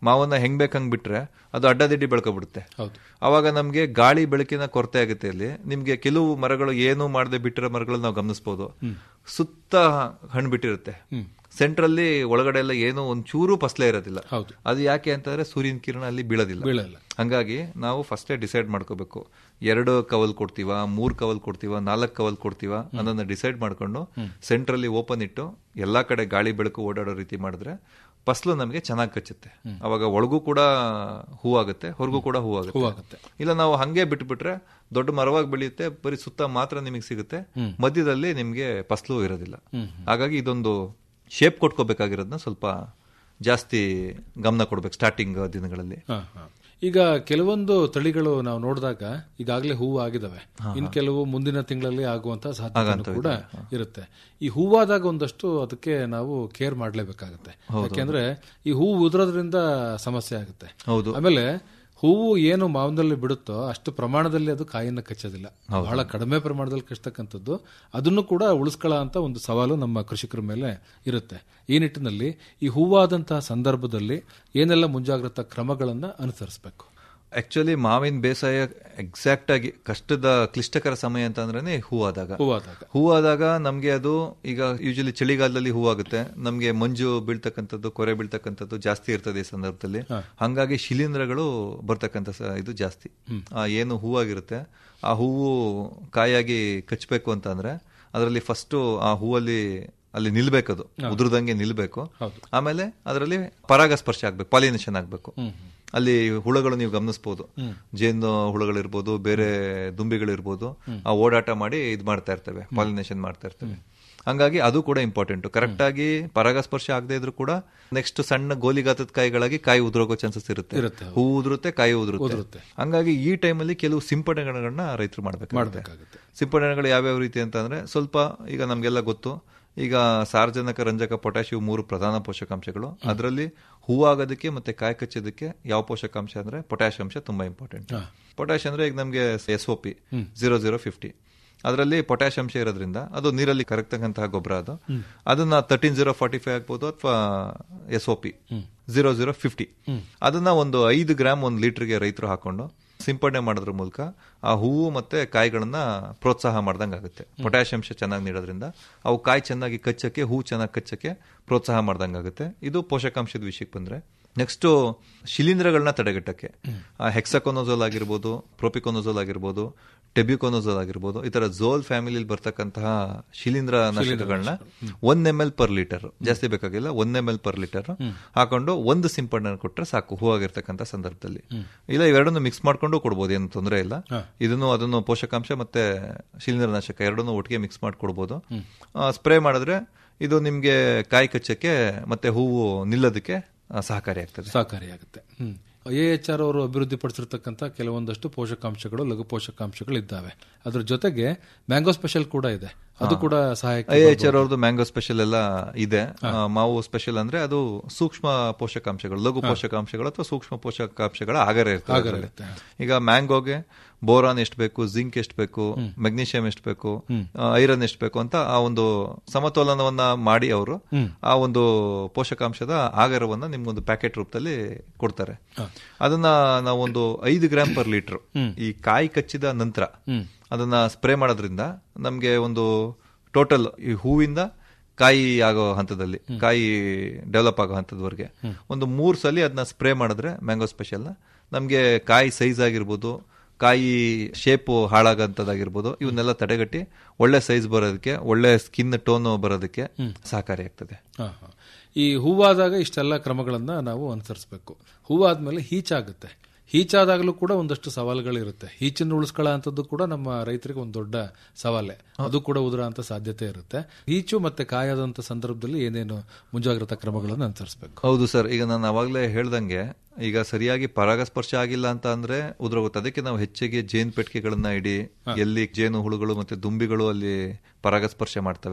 ಮಾವನ್ನ ಹೆಂಗ್ ಬೇಕಂಗ್ ಬಿಟ್ರೆ ಅದು ಅಡ್ಡದಿಡ್ಡಿ ಬೆಳ್ಕೊಬಿಡುತ್ತೆ ಹೌದು ಅವಾಗ ನಮ್ಗೆ ಗಾಳಿ ಬೆಳಕಿನ ಕೊರತೆ ಆಗುತ್ತೆ ಇಲ್ಲಿ ನಿಮ್ಗೆ ಕೆಲವು ಮರಗಳು ಏನು ಮಾಡದೆ ಬಿಟ್ಟಿರೋ ಮರಗಳು ನಾವು ಗಮನಿಸಬಹುದು ಸುತ್ತ ಹಣ್ಣು ಬಿಟ್ಟಿರುತ್ತೆ ಸೆಂಟ್ರಲ್ಲಿ ಒಳಗಡೆ ಎಲ್ಲ ಏನು ಒಂಚೂರು ಫಸಲೇ ಇರೋದಿಲ್ಲ ಹೌದು. ಅದು ಯಾಕೆ ಅಂತಂದ್ರೆ ಸೂರ್ಯನ ಕಿರಣ ಅಲ್ಲಿ ಬೀಳೋದಿಲ್ಲ ಬೀಳಲ್ಲ ಹಂಗಾಗಿ ನಾವು ಫಸ್ಟೇ ಡಿಸೈಡ್ ಮಾಡ್ಕೋಬೇಕು ಎರಡು ಕವಲ್ ಕೊಡ್ತೀವ ಮೂರ್ ಕವಲ್ ಕೊಡ್ತೀವ ನಾಲ್ಕು ಕವಲ್ ಕೊಡ್ತೀವ ಅನ್ನೋದನ್ನ ಡಿಸೈಡ್ ಮಾಡ್ಕೊಂಡು ಸೆಂಟ್ರಲ್ಲಿ ಓಪನ್ ಇಟ್ಟು ಎಲ್ಲಾ ಕಡೆ ಗಾಳಿ ಬೆಳಕು ಓಡಾಡೋ ರೀತಿ ಮಾಡಿದ್ರೆ ಫಸ್ಲು ನಮಗೆ ಚೆನ್ನಾಗಿ ಕಚ್ಚುತ್ತೆ ಅವಾಗ ಒಳಗೂ ಕೂಡ ಹೂವಾಗುತ್ತೆ ಹೊರಗೂ ಕೂಡ ಹೂವಾಗುತ್ತೆ ಹೂವಾಗುತ್ತೆ. ಇಲ್ಲ ನಾವು ಹಂಗೆ ಬಿಟ್ಬಿಟ್ರೆ ದೊಡ್ಡ ಮರವಾಗಿ ಬೆಳೆಯುತ್ತೆ ಬರೀ ಸುತ್ತ ಮಾತ್ರ ನಿಮಗೆ ಸಿಗುತ್ತೆ ಮಧ್ಯದಲ್ಲಿ ನಿಮ್ಗೆ ಫಸ್ಲು ಇರೋದಿಲ್ಲ ಹಾಗಾಗಿ ಇದೊಂದು ಶೇಪ್ ಕೊಟ್ಕೋಬೇಕಾಗಿರೋದನ್ನ ಸ್ವಲ್ಪ ಜಾಸ್ತಿ ಗಮನ ಕೊಡ್ಬೇಕು ಸ್ಟಾರ್ಟಿಂಗ್ ದಿನಗಳಲ್ಲಿ ಹಾ, ಹಾ. ಈಗ ಕೆಲವೊಂದು ತಳಿಗಳು ನಾವು ನೋಡಿದಾಗ ಈಗಾಗಲೇ ಹೂವು ಆಗಿದಾವೆ ಇನ್ ಕೆಲವು ಮುಂದಿನ ತಿಂಗಳಲ್ಲಿ ಆಗುವಂತ ಸಾಧ್ಯತೆ ಕೂಡ ಇರುತ್ತೆ ಈ ಹೂವಾದಾಗ ಒಂದಷ್ಟು ಅದಕ್ಕೆ ನಾವು ಕೇರ್ ಮಾಡ್ಲೇಬೇಕಾಗತ್ತೆ ಯಾಕೆಂದ್ರೆ ಈ ಹೂವು ಉದುರೋದ್ರಿಂದ ಸಮಸ್ಯೆ ಆಗುತ್ತೆ ಹೌದು ಆಮೇಲೆ ಹೂವು ಏನು ಮಾವಿನಲ್ಲಿ ಬಿಡುತ್ತೋ ಅಷ್ಟು ಪ್ರಮಾಣದಲ್ಲಿ ಅದು ಕಾಯಿಯನ್ನು ಕಚ್ಚೋದಿಲ್ಲ ಬಹಳ ಕಡಿಮೆ ಪ್ರಮಾಣದಲ್ಲಿ ಕಚ್ಚತಕ್ಕಂಥದ್ದು ಅದನ್ನು ಕೂಡ ಉಳಿಸ್ಕೊಳ್ಳೋ ಅಂತ ಒಂದು ಸವಾಲು ನಮ್ಮ ಕೃಷಿಕರ ಮೇಲೆ ಇರುತ್ತೆ ಈ ನಿಟ್ಟಿನಲ್ಲಿ ಈ ಹೂವಾದಂತಹ ಸಂದರ್ಭದಲ್ಲಿ ಏನೆಲ್ಲ ಮುಂಜಾಗ್ರತಾ ಕ್ರಮಗಳನ್ನ ಅನುಸರಿಸಬೇಕು ಆಕ್ಚುಲಿ ಮಾವಿನ ಬೇಸಾಯ ಎಕ್ಸಾಕ್ಟ್ ಆಗಿ ಕಷ್ಟದ ಕ್ಲಿಷ್ಟಕರ ಸಮಯ ಅಂತ ಅಂದ್ರೆ ಹೂವಾದಾಗ ಹೂವಾದಾಗ ಹೂವಾದಾಗ ನಮ್ಗೆ ಅದು ಈಗ ಯೂಶಲಿ ಚಳಿಗಾಲದಲ್ಲಿ ಹೂವಾಗುತ್ತೆ ನಮ್ಗೆ ಮಂಜು ಬೀಳ್ತಕ್ಕಂಥದ್ದು ಕೊರೆ ಬೀಳ್ತಕ್ಕಂಥದ್ದು ಜಾಸ್ತಿ ಇರ್ತದೆ ಈ ಸಂದರ್ಭದಲ್ಲಿ ಹಂಗಾಗಿ ಶಿಲೀಂಧ್ರಗಳು ಬರ್ತಕ್ಕಂಥ ಸ- ಇದು ಜಾಸ್ತಿ ಆ ಏನು ಹೂವಾಗಿರುತ್ತೆ ಆ ಹೂವು ಕಾಯಾಗಿ ಕಚ್ಚಬೇಕು ಅಂತ ಅಂದ್ರೆ ಅದರಲ್ಲಿ ಫಸ್ಟ್ ಆ ಹೂವಲ್ಲಿ ಅಲ್ಲಿ ನಿಲ್ಬೇಕದು ಉದುರ್ದಂಗೆ ನಿಲ್ಬೇಕು ಆಮೇಲೆ ಅದರಲ್ಲಿ ಪರಾಗಸ್ಪರ್ಶ ಆಗ್ಬೇಕು ಪಾಲಿನೇಷನ್ ಆಗ್ಬೇಕು ಅಲ್ಲಿ ಹುಳಗಳು ನೀವು ಗಮನಿಸಬಹುದು ಜೇನು ಹುಳುಗಳಿರ್ಬೋದು ಬೇರೆ ದುಂಬಿಗಳಿರ್ಬೋದು ಆ ಓಡಾಟ ಮಾಡಿ ಇದು ಮಾಡ್ತಾ ಇರ್ತವೆ ಪಾಲಿನೇಷನ್ ಮಾಡ್ತಾ ಇರ್ತವೆ ಹಂಗಾಗಿ ಅದು ಕೂಡ ಇಂಪಾರ್ಟೆಂಟ್ ಕರೆಕ್ಟ್ ಆಗಿ ಪರಾಗಸ್ಪರ್ಶ ಆಗದೆ ಇದ್ರೂ ಕೂಡ ನೆಕ್ಸ್ಟ್ ಸಣ್ಣ ಗೋಲಿಗಾತದ ಕಾಯಿಗಳಾಗಿ ಕಾಯಿ ಉದುರೋಗೋ ಚಾನ್ಸಸ್ ಇರುತ್ತೆ ಇರುತ್ತೆ, ಹೂ ಉದುರುತ್ತೆ ಕಾಯಿ ಉದುರುತ್ತೆ ಹಂಗಾಗಿ ಈ ಟೈಮಲ್ಲಿ ಕೆಲವು ಸಿಂಪಡಣೆಗಳನ್ನ ರೈತರು ಮಾಡ್ಬೇಕಾಗುತ್ತೆ ಮಾಡ್ಬೇಕಾಗುತ್ತೆ. ಸಿಂಪಡಣೆಗಳು ಯಾವ್ಯಾವ ರೀತಿ ಅಂತ ಅಂದ್ರೆ ಸ್ವಲ್ಪ ಈಗ ನಮ್ಗೆಲ್ಲ ಗೊತ್ತು ಈಗ ಸಾರ್ವಜನಿಕ ರಂಜಕ ಪೊಟ್ಯಾಶಿಯಂ ಮೂರು ಪ್ರಧಾನ ಪೋಷಕಾಂಶಗಳು ಅದರಲ್ಲಿ ಹೂವಾಗೋದಕ್ಕೆ ಮತ್ತೆ ಕಾಯಿ ಕಚ್ಚೋದಕ್ಕೆ ಯಾವ ಪೋಷಕಾಂಶ ಅಂದ್ರೆ ಪೊಟ್ಯಾಶ್ ಅಂಶ ತುಂಬಾ ಇಂಪಾರ್ಟೆಂಟ್ ಪೊಟ್ಯಾಶ್ ಅಂದ್ರೆ ಈಗ ನಮ್ಗೆ S O P zero zero fifty ಅದರಲ್ಲಿ ಪೊಟ್ಯಾಶ್ ಅಂಶ ಇರೋದ್ರಿಂದ ಅದು ನೀರಲ್ಲಿ ಕರಗ್ತಕ್ಕಂತಹ ಗೊಬ್ಬರ ಅದು ಅದನ್ನ ತರ್ಟೀನ್ ಜೀರೋ ಫಾರ್ಟಿ ಫೈವ್ ಆಗ್ಬೋದು ಅಥವಾ S O P zero zero fifty ಅದನ್ನ ಒಂದು ಐದು ಗ್ರಾಮ್ ಒಂದು ಲೀಟರ್ಗೆ ರೈತರು ಹಾಕೊಂಡು ಸಿಂಪಡಣೆ ಮಾಡೋದ್ರ ಮೂಲಕ ಆ ಹೂವು ಮತ್ತೆ ಕಾಯಿಗಳನ್ನ ಪ್ರೋತ್ಸಾಹ ಮಾಡ್ದಂಗೆ ಆಗುತ್ತೆ ಪೊಟ್ಯಾಶ್ ಅಂಶ ಚೆನ್ನಾಗಿ ನೀಡೋದ್ರಿಂದ ಅವು ಕಾಯಿ ಚೆನ್ನಾಗಿ ಕಚ್ಚಕ್ಕೆ ಹೂ ಚೆನ್ನಾಗಿ ಕಚ್ಚಕ್ಕೆ ಪ್ರೋತ್ಸಾಹ ಮಾಡ್ದಂಗೆ ಆಗುತ್ತೆ ಇದು ಪೋಷಕಾಂಶದ ವಿಷಯಕ್ಕೆ ಬಂದ್ರೆ ನೆಕ್ಸ್ಟ್ ಶಿಲೀಂಧ್ರಗಳನ್ನ ತಡೆಗಟ್ಟಕ್ಕೆ ಹೆಕ್ಸಕೊನೋಸೋಲ್ ಆಗಿರ್ಬೋದು ಪ್ರೋಪಿಕೊನೋಸೋಲ್ ಆಗಿರ್ಬೋದು ಟೆಬ್ಯುಕೊನೋಸೋಲ್ ಆಗಿರ್ಬೋದು ಈ ತರ ಝೋಲ್ ಫ್ಯಾಮಿಲಿಲಿ ಬರ್ತಕ್ಕಂತಹ ಶಿಲೀಂಧ್ರ ನಾಶಕಗಳನ್ನ one M L per litre ಜಾಸ್ತಿ ಬೇಕಾಗಿಲ್ಲ one M L per litre ಹಾಕೊಂಡು ಒಂದು ಸಿಂಪಡಣೆ ಕೊಟ್ರೆ ಸಾಕು ಹೂವಾಗಿರ್ತಕ್ಕಂಥ ಸಂದರ್ಭದಲ್ಲಿ ಇಲ್ಲ ಇವೆರಡನ್ನು ಮಿಕ್ಸ್ ಮಾಡ್ಕೊಂಡು ಕೊಡ್ಬೋದು ಏನು ತೊಂದರೆ ಇಲ್ಲ ಇದನ್ನು ಅದನ್ನು ಪೋಷಕಾಂಶ ಮತ್ತೆ ಶಿಲೀಂಧ್ರ ನಾಶಕ ಎರಡನ್ನು ಒಟ್ಟಿಗೆ ಮಿಕ್ಸ್ ಮಾಡಿ ಕೊಡ್ಬೋದು ಸ್ಪ್ರೇ ಮಾಡಿದ್ರೆ ಇದು ನಿಮ್ಗೆ ಕಾಯಿ ಕಚ್ಚಕ್ಕೆ ಮತ್ತೆ ಹೂವು ನಿಲ್ಲೋದಕ್ಕೆ ಆ, ಸಹಕಾರಿಯಾಗ್ತದೆ ಸಹಕಾರಿಯಾಗುತ್ತೆ ಹ್ಮ್ ಎ ಎಚ್ ಆರ್ ಅವರು ಅಭಿವೃದ್ಧಿಪಡಿಸಿರ್ತಕ್ಕಂಥ ಕೆಲವೊಂದಷ್ಟು ಪೋಷಕಾಂಶಗಳು ಲಘು ಪೋಷಕಾಂಶಗಳು ಇದ್ದಾವೆ ಅದ್ರ ಜೊತೆಗೆ ಮ್ಯಾಂಗೋ ಸ್ಪೆಷಲ್ ಕೂಡ ಇದೆ ಅದು ಕೂಡ ಸಹಾಯಕ ಐ ಎಚ್ ಆರ್ ಅವ್ರದ್ದು ಮ್ಯಾಂಗೋ ಸ್ಪೆಷಲ್ ಎಲ್ಲ ಇದೆ ಆ, ಮಾವು ಸ್ಪೆಷಲ್ ಅಂದ್ರೆ ಅದು ಸೂಕ್ಷ್ಮ ಪೋಷಕಾಂಶಗಳು ಲಘು ಪೋಷಕಾಂಶಗಳು ಅಥವಾ ಸೂಕ್ಷ್ಮ ಪೋಷಕಾಂಶಗಳ ಆಗರ ಇರ್ತದೆ ಅದ್ರಲ್ಲಿ. ಈಗ ಮ್ಯಾಂಗೋಗೆ ಬೋರಾನ್ ಎಷ್ಟು ಬೇಕು ಜಿಂಕ್ ಎಷ್ಟು ಬೇಕು ಮೆಗ್ನೀಷಿಯಂ ಎಷ್ಟು ಬೇಕು ಐರನ್ ಎಷ್ಟು ಬೇಕು ಅಂತ ಆ ಒಂದು ಸಮತೋಲನವನ್ನ ಮಾಡಿ ಅವರು ಆ ಒಂದು ಪೋಷಕಾಂಶದ ಆಗರವನ್ನ ನಿಮ್ಗೊಂದು ಪ್ಯಾಕೆಟ್ ರೂಪದಲ್ಲಿ ಕೊಡ್ತಾರೆ ಅದನ್ನ ನಾವೊಂದು ಐದು ಗ್ರಾಮ್ ಪರ್ ಲೀಟರ್ ಈ ಕಾಯಿ ಕಚ್ಚಿದ ನಂತರ ಅದನ್ನ ಸ್ಪ್ರೇ ಮಾಡೋದ್ರಿಂದ ನಮ್ಗೆ ಒಂದು ಟೋಟಲ್ ಈ ಹೂವಿಂದ ಕಾಯಿ ಆಗೋ ಹಂತದಲ್ಲಿ ಕಾಯಿ ಡೆವಲಪ್ ಆಗೋ ಹಂತದವರೆಗೆ ಒಂದು ಮೂರ್ ಸಲ ಅದನ್ನ ಸ್ಪ್ರೇ ಮಾಡಿದ್ರೆ ಮ್ಯಾಂಗೋ ಸ್ಪೆಷಲ್ ನಮ್ಗೆ ಕಾಯಿ ಸೈಜ್ ಆಗಿರ್ಬೋದು ಕಾಯಿ ಶೇಪ್ ಹಾಳಾಗಂತದಾಗಿರ್ಬೋದು ಇವನ್ನೆಲ್ಲ ತಡೆಗಟ್ಟಿ ಒಳ್ಳೆ ಸೈಜ್ ಬರೋದಕ್ಕೆ ಒಳ್ಳೆ ಸ್ಕಿನ್ ಟೋನ್ ಬರೋದಕ್ಕೆ ಸಹಕಾರಿಯಾಗ್ತದೆ ಹಾ, ಹಾ. ಈ ಹೂವಾದಾಗ ಇಷ್ಟೆಲ್ಲ ಕ್ರಮಗಳನ್ನ ನಾವು ಅನುಸರಿಸಬೇಕು ಹೂವಾದ್ಮೇಲೆ ಹೀಚಾಗುತ್ತೆ ಹೀಚಾದಾಗಲೂ ಕೂಡ ಒಂದಷ್ಟು ಸವಾಲುಗಳಿರುತ್ತೆ ಹೀಚನ್ನು ಉಳಿಸ್ಕೊಳ್ಳೋ ಅಂತದ್ದು ಕೂಡ ನಮ್ಮ ರೈತರಿಗೆ ಒಂದು ದೊಡ್ಡ ಸವಾಲೆ ಅದು ಕೂಡ ಉದುರ ಅಂತ ಸಾಧ್ಯತೆ ಇರುತ್ತೆ ಹೀಚು ಮತ್ತೆ ಕಾಯದಂತ ಸಂದರ್ಭದಲ್ಲಿ ಏನೇನು ಮುಂಜಾಗ್ರತಾ ಕ್ರಮಗಳನ್ನು ಅನುಸರಿಸಬೇಕು ಹೌದು ಸರ್ ಈಗ ನಾನು ಅವಾಗಲೇ ಹೇಳ್ದಂಗೆ ಈಗ ಸರಿಯಾಗಿ ಪರಾಗಸ್ಪರ್ಶ ಆಗಿಲ್ಲ ಅಂತ ಅಂದ್ರೆ ಉದುರೋಗುತ್ತೆ ಅದಕ್ಕೆ ನಾವು ಹೆಚ್ಚಿಗೆ ಜೇನು ಪೆಟ್ಟಿಗೆಗಳನ್ನ ಇಡಿ ಎಲ್ಲಿ ಜೇನು ಹುಳುಗಳು ಮತ್ತೆ ದುಂಬಿಗಳು ಅಲ್ಲಿ ಪರಾಗಸ್ಪರ್ಶ ಮಾಡ್ತವೆ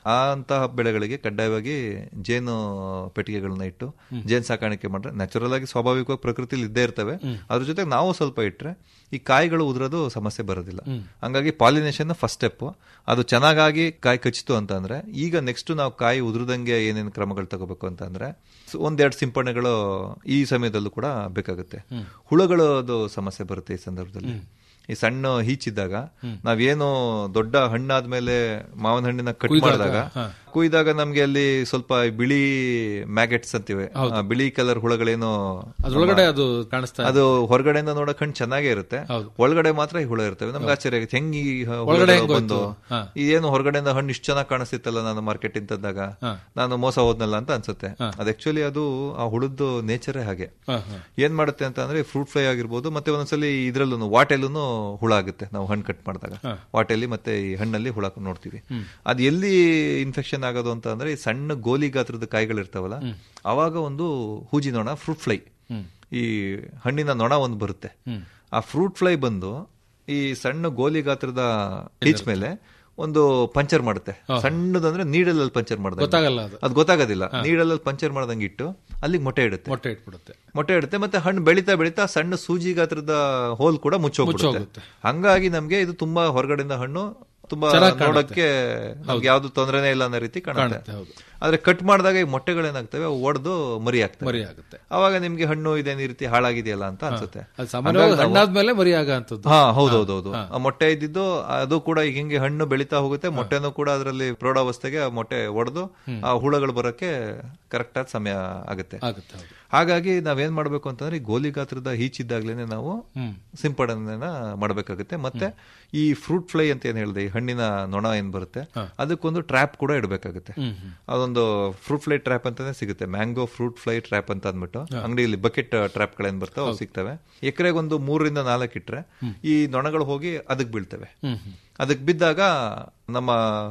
ಆ ಅಂತಹ ಬೆಳೆಗಳಿಗೆ ಕಡ್ಡಾಯವಾಗಿ ಜೇನು ಪೆಟ್ಟಿಗೆಗಳನ್ನ ಇಟ್ಟು ಜೇನು ಸಾಕಾಣಿಕೆ ಮಾಡ್ರೆ ನ್ಯಾಚುರಲ್ ಆಗಿ ಸ್ವಾಭಾವಿಕವಾಗಿ ಪ್ರಕೃತಿಲಿ ಇದ್ದೇ ಇರ್ತವೆ ಅದ್ರ ಜೊತೆಗೆ ನಾವು ಸ್ವಲ್ಪ ಇಟ್ರೆ ಈ ಕಾಯಿಗಳು ಉದುರೋದು ಸಮಸ್ಯೆ ಬರೋದಿಲ್ಲ ಹಂಗಾಗಿ ಪಾಲಿನೇಷನ್ ಫಸ್ಟ್ ಸ್ಟೆಪ್ ಅದು ಚೆನ್ನಾಗಾಗಿ ಕಾಯಿ ಕಚ್ಚಿತು ಅಂತ ಅಂದ್ರೆ ಈಗ ನೆಕ್ಸ್ಟ್ ನಾವು ಕಾಯಿ ಉದುರದಂಗೆ ಏನೇನು ಕ್ರಮಗಳು ತಗೋಬೇಕು ಅಂತ ಅಂದ್ರೆ ಒಂದೆರಡು ಸಿಂಪಡಣೆಗಳು ಈ ಸಮಯದಲ್ಲೂ ಕೂಡ ಬೇಕಾಗುತ್ತೆ ಹುಳಗಳದು ಸಮಸ್ಯೆ ಬರುತ್ತೆ ಈ ಸಂದರ್ಭದಲ್ಲಿ ಈ ಸಣ್ಣ ಹೀಚಿದ್ದಾಗ ನಾವೇನು ದೊಡ್ಡ ಹಣ್ಣಾದ್ಮೇಲೆ ಮಾವಿನ ಹಣ್ಣಿನ ಕಟ್ ಮಾಡಿದಾಗ ಕುಯ್ದಾಗ ನಮ್ಗೆ ಅಲ್ಲಿ ಸ್ವಲ್ಪ ಬಿಳಿ ಮ್ಯಾಗೆಟ್ಸ್ ಅಂತಿವೆ ಆ ಬಿಳಿ ಕಲರ್ ಹುಳಗಳೇನು ಅದ್ರೊಳಗಡೆ ಅದು ಕಾಣಿಸ್ತಾ ಅದು ಹೊರಗಡೆಯಿಂದ ನೋಡಕ್ ಹಣ್ಣು ಚೆನ್ನಾಗೇ ಇರುತ್ತೆ ಹೌದು. ಒಳಗಡೆ ಮಾತ್ರ ಈ ಹುಳ ಇರ್ತವೆ ನಮ್ಗೆ ಆಶ್ಚರ್ಯ ಆಗುತ್ತೆ ಹೆಂಗ್ ಈ ಹ- ಒಳಗಡೆ ಹುಳಗಳು ಹೆಂಗ್ ಬಂದು ಹೋಯ್ತು? ಹಾ. ಇದೇನು ಹೊರಗಡೆಯಿಂದ ಹಣ್ಣು ಇಷ್ಟು ಚೆನ್ನಾಗಿ ಕಾಣಿಸ್ತಿತ್ತಲ್ಲ ನಾನು ಮಾರ್ಕೆಟ್ ಇಂತದ್ದಾಗ ಹಾ. ನಾನು ಮೋಸ ಹೋದ್ನಲ್ಲ ಅಂತ ಅನ್ಸುತ್ತೆ ಅದು ಆಕ್ಚುಲಿ ಅದು ಆ ಹುಳದ್ದು ನೇಚರೇ ಹಾಗೆ ಹಾ, ಹಾ. ಏನ್ ಮಾಡುತ್ತೆ ಅಂತ ಅಂದ್ರೆ ಫ್ರೂಟ್ ಫ್ಲೈ ಆಗಿರ್ಬೋದು ಮತ್ತೆ ಒಂದೊಂದ್ಸಲಿ ಇದ್ರಲ್ಲೂ ವಾಟೆಲ್ಲೂ ಹುಳ ಆಗುತ್ತೆ ನಾವು ಹಣ್ಣು ಕಟ್ ಮಾಡಿದಾಗ ವಾಟೆಲ್ಲಿ ಮತ್ತೆ ಈ ಹಣ್ಣಲ್ಲಿ ಹುಳ ನೋಡ್ತೀವಿ ಅದು ಎಲ್ಲಿ ಇನ್ಫೆಕ್ಷನ್ ಆಗೋದು ಅಂತ ಅಂದ್ರೆ ಈ ಸಣ್ಣ ಗೋಲಿ ಗಾತ್ರದ ಕಾಯಿಗಳು ಇರ್ತಾವಲ್ಲ ಅವಾಗ ಒಂದು ಹೂಜಿ ನೊಣ ಫ್ರೂಟ್ ಫ್ಲೈ ಈ ಹಣ್ಣಿನ ನೊಣ ಒಂದು ಬರುತ್ತೆ ಆ ಫ್ರೂಟ್ ಫ್ಲೈ ಬಂದು ಈ ಸಣ್ಣ ಗೋಲಿ ಗಾತ್ರದ ಟೀಚ್ ಮೇಲೆ ಒಂದು ಪಂಚರ್ ಮಾಡುತ್ತೆ ಸಣ್ಣದಂದ್ರೆ ನೀಡಲಲ್ಲಿ ಪಂಚರ್ ಮಾಡಿದಾಗ ಗೊತ್ತಾಗಲ್ಲ ಅದು ಅದು ಗೊತ್ತಾಗೋದಿಲ್ಲ ನೀಡಲಲ್ಲಿ ಪಂಚರ್ ಮಾಡ್ದಂಗೆ ಇಟ್ಟು ಅಲ್ಲಿಗೆ ಮೊಟ್ಟೆ ಇಡುತ್ತೆ ಮೊಟ್ಟೆ ಇಟ್ಬಿಡುತ್ತೆ ಮೊಟ್ಟೆ ಇಡುತ್ತೆ ಮತ್ತೆ ಹಣ್ಣು ಬೆಳೀತಾ ಬೆಳೀತಾ ಸಣ್ಣ ಸೂಜಿ ಗಾತ್ರದ ಹೋಲ್ ಕೂಡ ಮುಚ್ಚೋಗ್ಬಿಡುತ್ತೆ ಹಂಗಾಗಿ ನಮ್ಗೆ ಇದು ತುಂಬಾ ಹೊರಗಡೆಯಿಂದ ಹಣ್ಣು ತುಂಬಾ ನೋಡಕ್ಕೆ ನಮ್ಗೆ ಯಾವ್ದು ತೊಂದರೆನೇ ಇಲ್ಲ ಅನ್ನೋ ರೀತಿ ಕಾಣುತ್ತೆ ಕಾಣುತ್ತೆ, ಹೌದು. ಆದ್ರೆ ಕಟ್ ಮಾಡಿದಾಗ ಈ ಮೊಟ್ಟೆಗಳೇನಾಗ್ತವೆ ಅವು ಒಡೆದು ಮರಿ ಆಗ್ತವೆ ಮರಿ ಆಗುತ್ತೆ ಅವಾಗ ನಿಮ್ಗೆ ಹಣ್ಣು ಇದೇನ್ ಈ ರೀತಿ ಹಾಳಾಗಿದೆಯಲ್ಲ ಅಂತ ಅನ್ಸುತ್ತೆ ಅದು ಸಾಮಾನ್ಯವಾಗಿ ಹಣ್ಣಾದ್ಮೇಲೆ ಮರಿ ಆಗಂತದ್ದು ಹಾ ಹೌದೌದೌದು ಆ ಮೊಟ್ಟೆ ಇದ್ದಿದ್ದು ಅದು ಕೂಡ ಈಗ ಹಿಂಗೆ ಹಣ್ಣು ಬೆಳೀತಾ ಹೋಗುತ್ತೆ ಮೊಟ್ಟೆನೂ ಕೂಡ ಅದರಲ್ಲಿ ಪ್ರೌಢಾವಸ್ಥೆಗೆ ಆ ಮೊಟ್ಟೆ ಒಡೆದು ಆ ಹುಳಗಳು ಬರಕ್ಕೆ ಕರೆಕ್ಟ್ ಆದ ಸಮಯ ಆಗುತ್ತೆ ಆಗುತ್ತೆ ಹೌದು ಹಾಗಾಗಿ ನಾವೇನ್ ಮಾಡ್ಬೇಕು ಅಂತಂದ್ರೆ ಈ ಗೋಲಿ ಗಾತ್ರದ ಈಚಿದ್ದಾಗ್ಲೇನೆ ನಾವು ಸಿಂಪಡಣೆನ ಮಾಡ್ಬೇಕಾಗುತ್ತೆ ಮತ್ತೆ ಈ ಫ್ರೂಟ್ ಫ್ಲೈ ಅಂತ ಏನ್ ಹೇಳಿದೆ ಈ ಹಣ್ಣಿನ ನೊಣ ಏನ್ ಬರುತ್ತೆ ಅದಕ್ಕೊಂದು ಟ್ರ್ಯಾಪ್ ಕೂಡ ಇಡಬೇಕಾಗುತ್ತೆ ಅದೊಂದು ಫ್ರೂಟ್ ಫ್ಲೈ ಟ್ರ್ಯಾಪ್ ಅಂತಾನೆ ಸಿಗುತ್ತೆ ಮ್ಯಾಂಗೋ ಫ್ರೂಟ್ ಫ್ಲೈ ಟ್ರ್ಯಾಪ್ ಅಂತ ಅಂದ್ಬಿಟ್ಟು ಅಂಗಡಿಯಲ್ಲಿ ಬಕೆಟ್ ಟ್ರ್ಯಾಪ್ ಗಳೇನ್ ಬರ್ತಾವೆ ಅವು ಸಿಗ್ತವೆ ಎಕರೆಗೆ ಒಂದು ಮೂರರಿಂದ ನಾಲ್ಕು ಇಟ್ರೆ ಈ ನೊಣಗಳು ಹೋಗಿ ಅದಕ್ಕೆ ಬೀಳ್ತವೆ ಅದಕ್ಕೆ ಬಿದ್ದಾಗ ನಮ್ಮ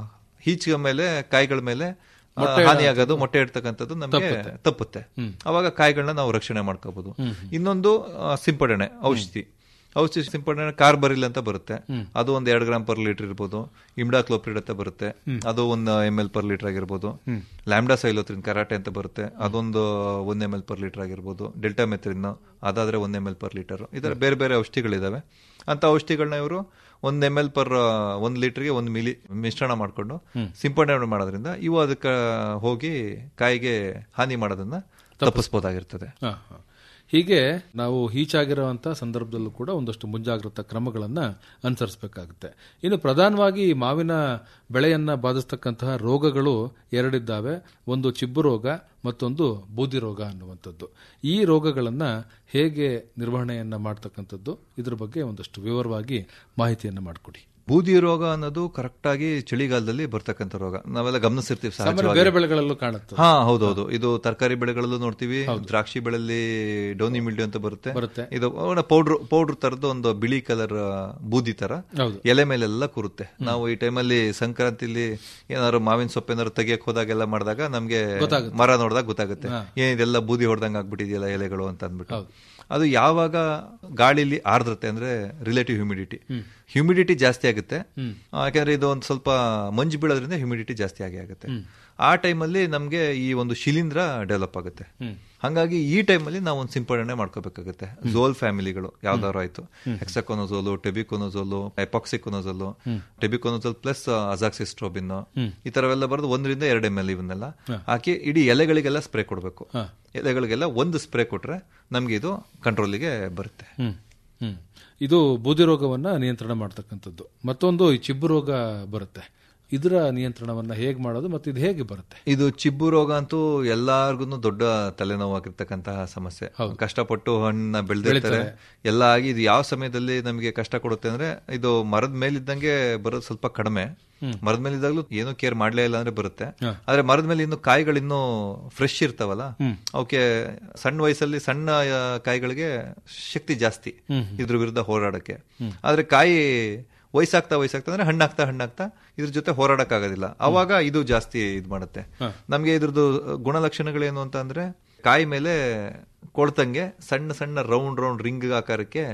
ಈಚಿಗೆ ಮೇಲೆ ಕಾಯಿಗಳ ಮೇಲೆ ಆ, ಹಾನಿಯಾಗೋದು ಮೊಟ್ಟೆ ಇಡ್ತಕ್ಕಂಥದ್ದು ನಮಗೆ ತಪ್ಪುತ್ತೆ ಅವಾಗ ಕಾಯಿಗಳನ್ನ ನಾವು ರಕ್ಷಣೆ ಮಾಡ್ಕೋಬಹುದು ಇನ್ನೊಂದು ಆ, ಸಿಂಪಡಣೆ ಔಷಧಿ ಔಷಧಿ ಸಿಂಪಡಣೆ ಕಾರ್ಬರಿಲ್ ಅಂತ ಬರುತ್ತೆ ಅದು ಒಂದ್ ಎರಡ್ ಗ್ರಾಮ್ ಪರ್ ಲೀಟರ್ ಇರ್ಬೋದು ಇಮ್ಡಾಕ್ಲೋಪ್ರಿಡ್ ಅಂತ ಬರುತ್ತೆ ಅದು ಒಂದು ಎಮ್ ಎಲ್ ಪರ್ ಲೀಟರ್ ಆಗಿರ್ಬೋದು ಲ್ಯಾಂಬ್ಡಾ ಸೈಲೋತ್ರಿನ್ ಕರಾಟೆ ಅಂತ ಬರುತ್ತೆ ಅದೊಂದು ಒಂದ್ ಎಮ್ ಎಲ್ ಪರ್ ಲೀಟರ್ ಆಗಿರ್ಬೋದು ಡೆಲ್ಟಾ ಮೆತ್ರಿನ್ ಅದಾದ್ರೆ ಒಂದ್ ಎಮ್ ಎಲ್ ಪರ್ ಲೀಟರ್ ಈ ತರ ಬೇರೆ ಬೇರೆ ಔಷಧಿಗಳಿದಾವೆ ಅಂತ ಔಷಧಿಗಳನ್ನ ಇವರು ಒಂದ್ ಎಮ್ ಎಲ್ ಪರ್ ಒಂದ್ ಲೀಟರ್ಗೆ ಒಂದು ಮಿಲಿ ಮಿಶ್ರಣ ಮಾಡ್ಕೊಂಡು ಸಿಂಪಡಣೆ ಮಾಡೋದ್ರಿಂದ ಇವು ಅದಕ್ಕೆ ಹೋಗಿ ಕಾಯಿಗೆ ಹಾನಿ ಮಾಡೋದನ್ನ ತಪ್ಪಿಸ್ಬೋದಾಗಿರ್ತದೆ ಹಾ, ಹಾ. ಹೀಗೆ ನಾವು ಹೀಚಾಗಿರುವಂತಹ ಸಂದರ್ಭದಲ್ಲೂ ಕೂಡ ಒಂದಷ್ಟು ಮುಂಜಾಗ್ರತಾ ಕ್ರಮಗಳನ್ನ ಅನುಸರಿಸಬೇಕಾಗುತ್ತೆ ಇನ್ನು ಪ್ರಧಾನವಾಗಿ ಈ ಮಾವಿನ ಬೆಳೆಯನ್ನ ಬಾಧಿಸ್ತಕ್ಕಂತಹ ರೋಗಗಳು ಎರಡಿದ್ದಾವೆ ಒಂದು ಚಿಬ್ಬು ರೋಗ ಮತ್ತೊಂದು ಬೂದಿ ರೋಗ ಅನ್ನುವಂಥದ್ದು ಈ ರೋಗಗಳನ್ನ ಹೇಗೆ ನಿರ್ವಹಣೆಯನ್ನ ಮಾಡ್ತಕ್ಕಂಥದ್ದು ಇದ್ರ ಬಗ್ಗೆ ಒಂದಷ್ಟು ವಿವರವಾಗಿ ಮಾಹಿತಿಯನ್ನ ಮಾಡಿಕೊಡಿ ಬೂದಿ ರೋಗ ಅನ್ನೋದು ಕರೆಕ್ಟ್ ಆಗಿ ಚಳಿಗಾಲದಲ್ಲಿ ಬರ್ತಕ್ಕಂಥ ರೋಗ ನಾವೆಲ್ಲ ಗಮನಿಸಿರ್ತೀವಿ ಸಾಮಾನ್ಯ ಸಹಜವಾಗಿ ಬೇರೆ ಬೆಳೆಗಳಲ್ಲೂ ಕಾಣುತ್ತೆ ಹಾ ಹೌದೌದು ಇದು ತರಕಾರಿ ಬೆಳೆಗಳಲ್ಲೂ ನೋಡ್ತೀವಿ ದ್ರಾಕ್ಷಿ ಬೆಳೆಯಲ್ಲಿ ಡೌನಿ ಮಿಲ್ಡ್ಯೂ ಅಂತ ಬರುತ್ತೆ ಬರುತ್ತೆ. ಇದು ಪೌಡ್ರ್ ಪೌಡ್ರ್ ತರದ್ದು ಒಂದು ಬಿಳಿ ಕಲರ್ ಬೂದಿ ತರ ಹೌದು ಎಲೆ ಮೇಲೆಲ್ಲ ಕೂರುತ್ತೆ ನಾವು ಈ ಟೈಮಲ್ಲಿ ಸಂಕ್ರಾಂತಿಲಿ ಏನಾದ್ರು ಮಾವಿನ ಸೊಪ್ಪು ಏನಾದ್ರು ತೆಗಿಯಕ್ ಹೋದಾಗೆಲ್ಲ ಮಾಡಿದಾಗ ನಮ್ಗೆ ಮರ ನೋಡಿದಾಗ ಗೊತ್ತಾಗುತ್ತೆ ಏನಿದೆಲ್ಲ ಬೂದಿ ಹೊಡೆದಂಗ್ ಆಗ್ಬಿಟ್ಟಿದೆಯಲ್ಲ ಎಲೆಗಳು ಅಂತ ಅಂದ್ಬಿಟ್ಟು ಅದು ಯಾವಾಗ ಗಾಳಿಲಿ ಆರ್ದ್ರತೆ ಅಂದ್ರೆ ರಿಲೇಟಿವ್ ಹ್ಯೂಮಿಡಿಟಿ ಹ್ಯೂಮಿಡಿಟಿ ಜಾಸ್ತಿ ಆಗುತ್ತೆ ಆ, ಯಾಕಂದ್ರೆ ಇದು ಒಂದು ಸ್ವಲ್ಪ ಮಂಜು ಬೀಳೋದ್ರಿಂದ ಹ್ಯೂಮಿಡಿಟಿ ಜಾಸ್ತಿ ಆಗಿ ಆಗುತ್ತೆ ಆ ಟೈಮಲ್ಲಿ ನಮ್ಗೆ ಈ ಒಂದು ಶಿಲೀಂಧ್ರ ಡೆವಲಪ್ ಆಗುತ್ತೆ ಹಂಗಾಗಿ ಈ ಟೈಮಲ್ಲಿ ನಾವು ಒಂದು ಸಿಂಪಡಣೆ ಮಾಡ್ಕೋಬೇಕಾಗುತ್ತೆ ಝೋಲ್ ಫ್ಯಾಮಿಲಿಗಳು ಯಾವ್ದಾದ್ರು ಆಯ್ತು ಹೆಕ್ಸಕೊನೋಝೋಲು ಟೆಬಿಕೊನೋಝೋಲು ಎಪಾಕ್ಸಿಕೊನೋಝೋಲು ಟೆಬಿಕೊನೋಝೋಲ್ ಪ್ಲಸ್ ಅಜಾಕ್ಸಿಸ್ಟ್ರೋಬಿನ್ ಈ ತರವೆಲ್ಲ ಬರೆದು ಒಂದರಿಂದ ಎರಡು ಎಮ್ ಎಲ್ ಇವನ್ನೆಲ್ಲ ಹಾಕಿ ಇಡೀ ಎಲೆಗಳಿಗೆಲ್ಲ ಸ್ಪ್ರೇ ಕೊಡಬೇಕು ಎಲೆಗಳಿಗೆಲ್ಲ ಒಂದು ಸ್ಪ್ರೇ ಕೊಟ್ರೆ ನಮ್ಗೆ ಇದು ಕಂಟ್ರೋಲಿಗೆ ಬರುತ್ತೆ ಹ್ಮ್ ಹ್ಮ್ ಇದು ಬೂದಿ ರೋಗವನ್ನ ನಿಯಂತ್ರಣ ಮಾಡ್ತಕ್ಕಂಥದ್ದು ಮತ್ತೊಂದು ಈ ಚಿಬ್ಬು ರೋಗ ಬರುತ್ತೆ ಇದರ ನಿಯಂತ್ರಣವನ್ನ ಹೇಗೆ ಮಾಡೋದು ಮತ್ತು ಇದು ಹೇಗೆ ಬರುತ್ತೆ ಇದು ಚಿಬ್ಬು ರೋಗ ಅಂತೂ ಎಲ್ಲಾರ್ಗು ದೊಡ್ಡ ತಲೆನೋವಾಗಿರ್ತಕ್ಕಂತಹ ಸಮಸ್ಯೆ ಕಷ್ಟಪಟ್ಟು ಹಣ್ಣನ್ನ ಬೆಳೆದಿರ್ತಾರೆ ಎಲ್ಲ ಆಗಿ ಇದು ಯಾವ ಸಮಯದಲ್ಲಿ ನಮಗೆ ಕಷ್ಟ ಕೊಡುತ್ತೆ ಅಂದ್ರೆ ಇದು ಮರದ ಮೇಲಿದ್ದಂಗೆ ಬರೋದು ಸ್ವಲ್ಪ ಕಡಿಮೆ ಮರದ ಮೇಲೆ ಇದ್ದಾಗಲೂ ಏನೂ ಕೇರ್ ಮಾಡ್ಲೇ ಇಲ್ಲ ಅಂದ್ರೆ ಬರುತ್ತೆ ಆದ್ರೆ ಮರದ ಮೇಲೆ ಇನ್ನು ಕಾಯಿಗಳು ಇನ್ನೂ ಫ್ರೆಶ್ ಇರ್ತಾವಲ್ಲ ಅವಕ್ಕೆ ಸಣ್ಣ ವಯಸ್ಸಲ್ಲಿ ಸಣ್ಣ ಆ, ಕಾಯಿಗಳಿಗೆ ಶಕ್ತಿ ಜಾಸ್ತಿ ಇದ್ರ ವಿರುದ್ಧ ಹೋರಾಡಕ್ಕೆ ಆದ್ರೆ ಕಾಯಿ ವಯಸ್ಸಾಗ್ತಾ ವಯಸ್ಸಾಗ್ತಾ ಅಂದ್ರೆ ಹಣ್ಣಾಗ್ತಾ ಹಣ್ಣಾಗ್ತಾ ಇದ್ರ ಜೊತೆ ಹೋರಾಡಕ್ ಆಗೋದಿಲ್ಲ ಅವಾಗ ಇದು ಜಾಸ್ತಿ ಇದ್ ಮಾಡುತ್ತೆ ನಮ್ಗೆ ಇದ್ರದ್ದು ಗುಣಲಕ್ಷಣಗಳೇನು ಅಂತ ಅಂದ್ರೆ ಕಾಯಿ ಮೇಲೆ ಕೊಳ್ತಂಗೆ ಸಣ್ಣ ಸಣ್ಣ ರೌಂಡ್ ರೌಂಡ್ ರಿಂಗ್ ಆಕಾರಕ್ಕೆ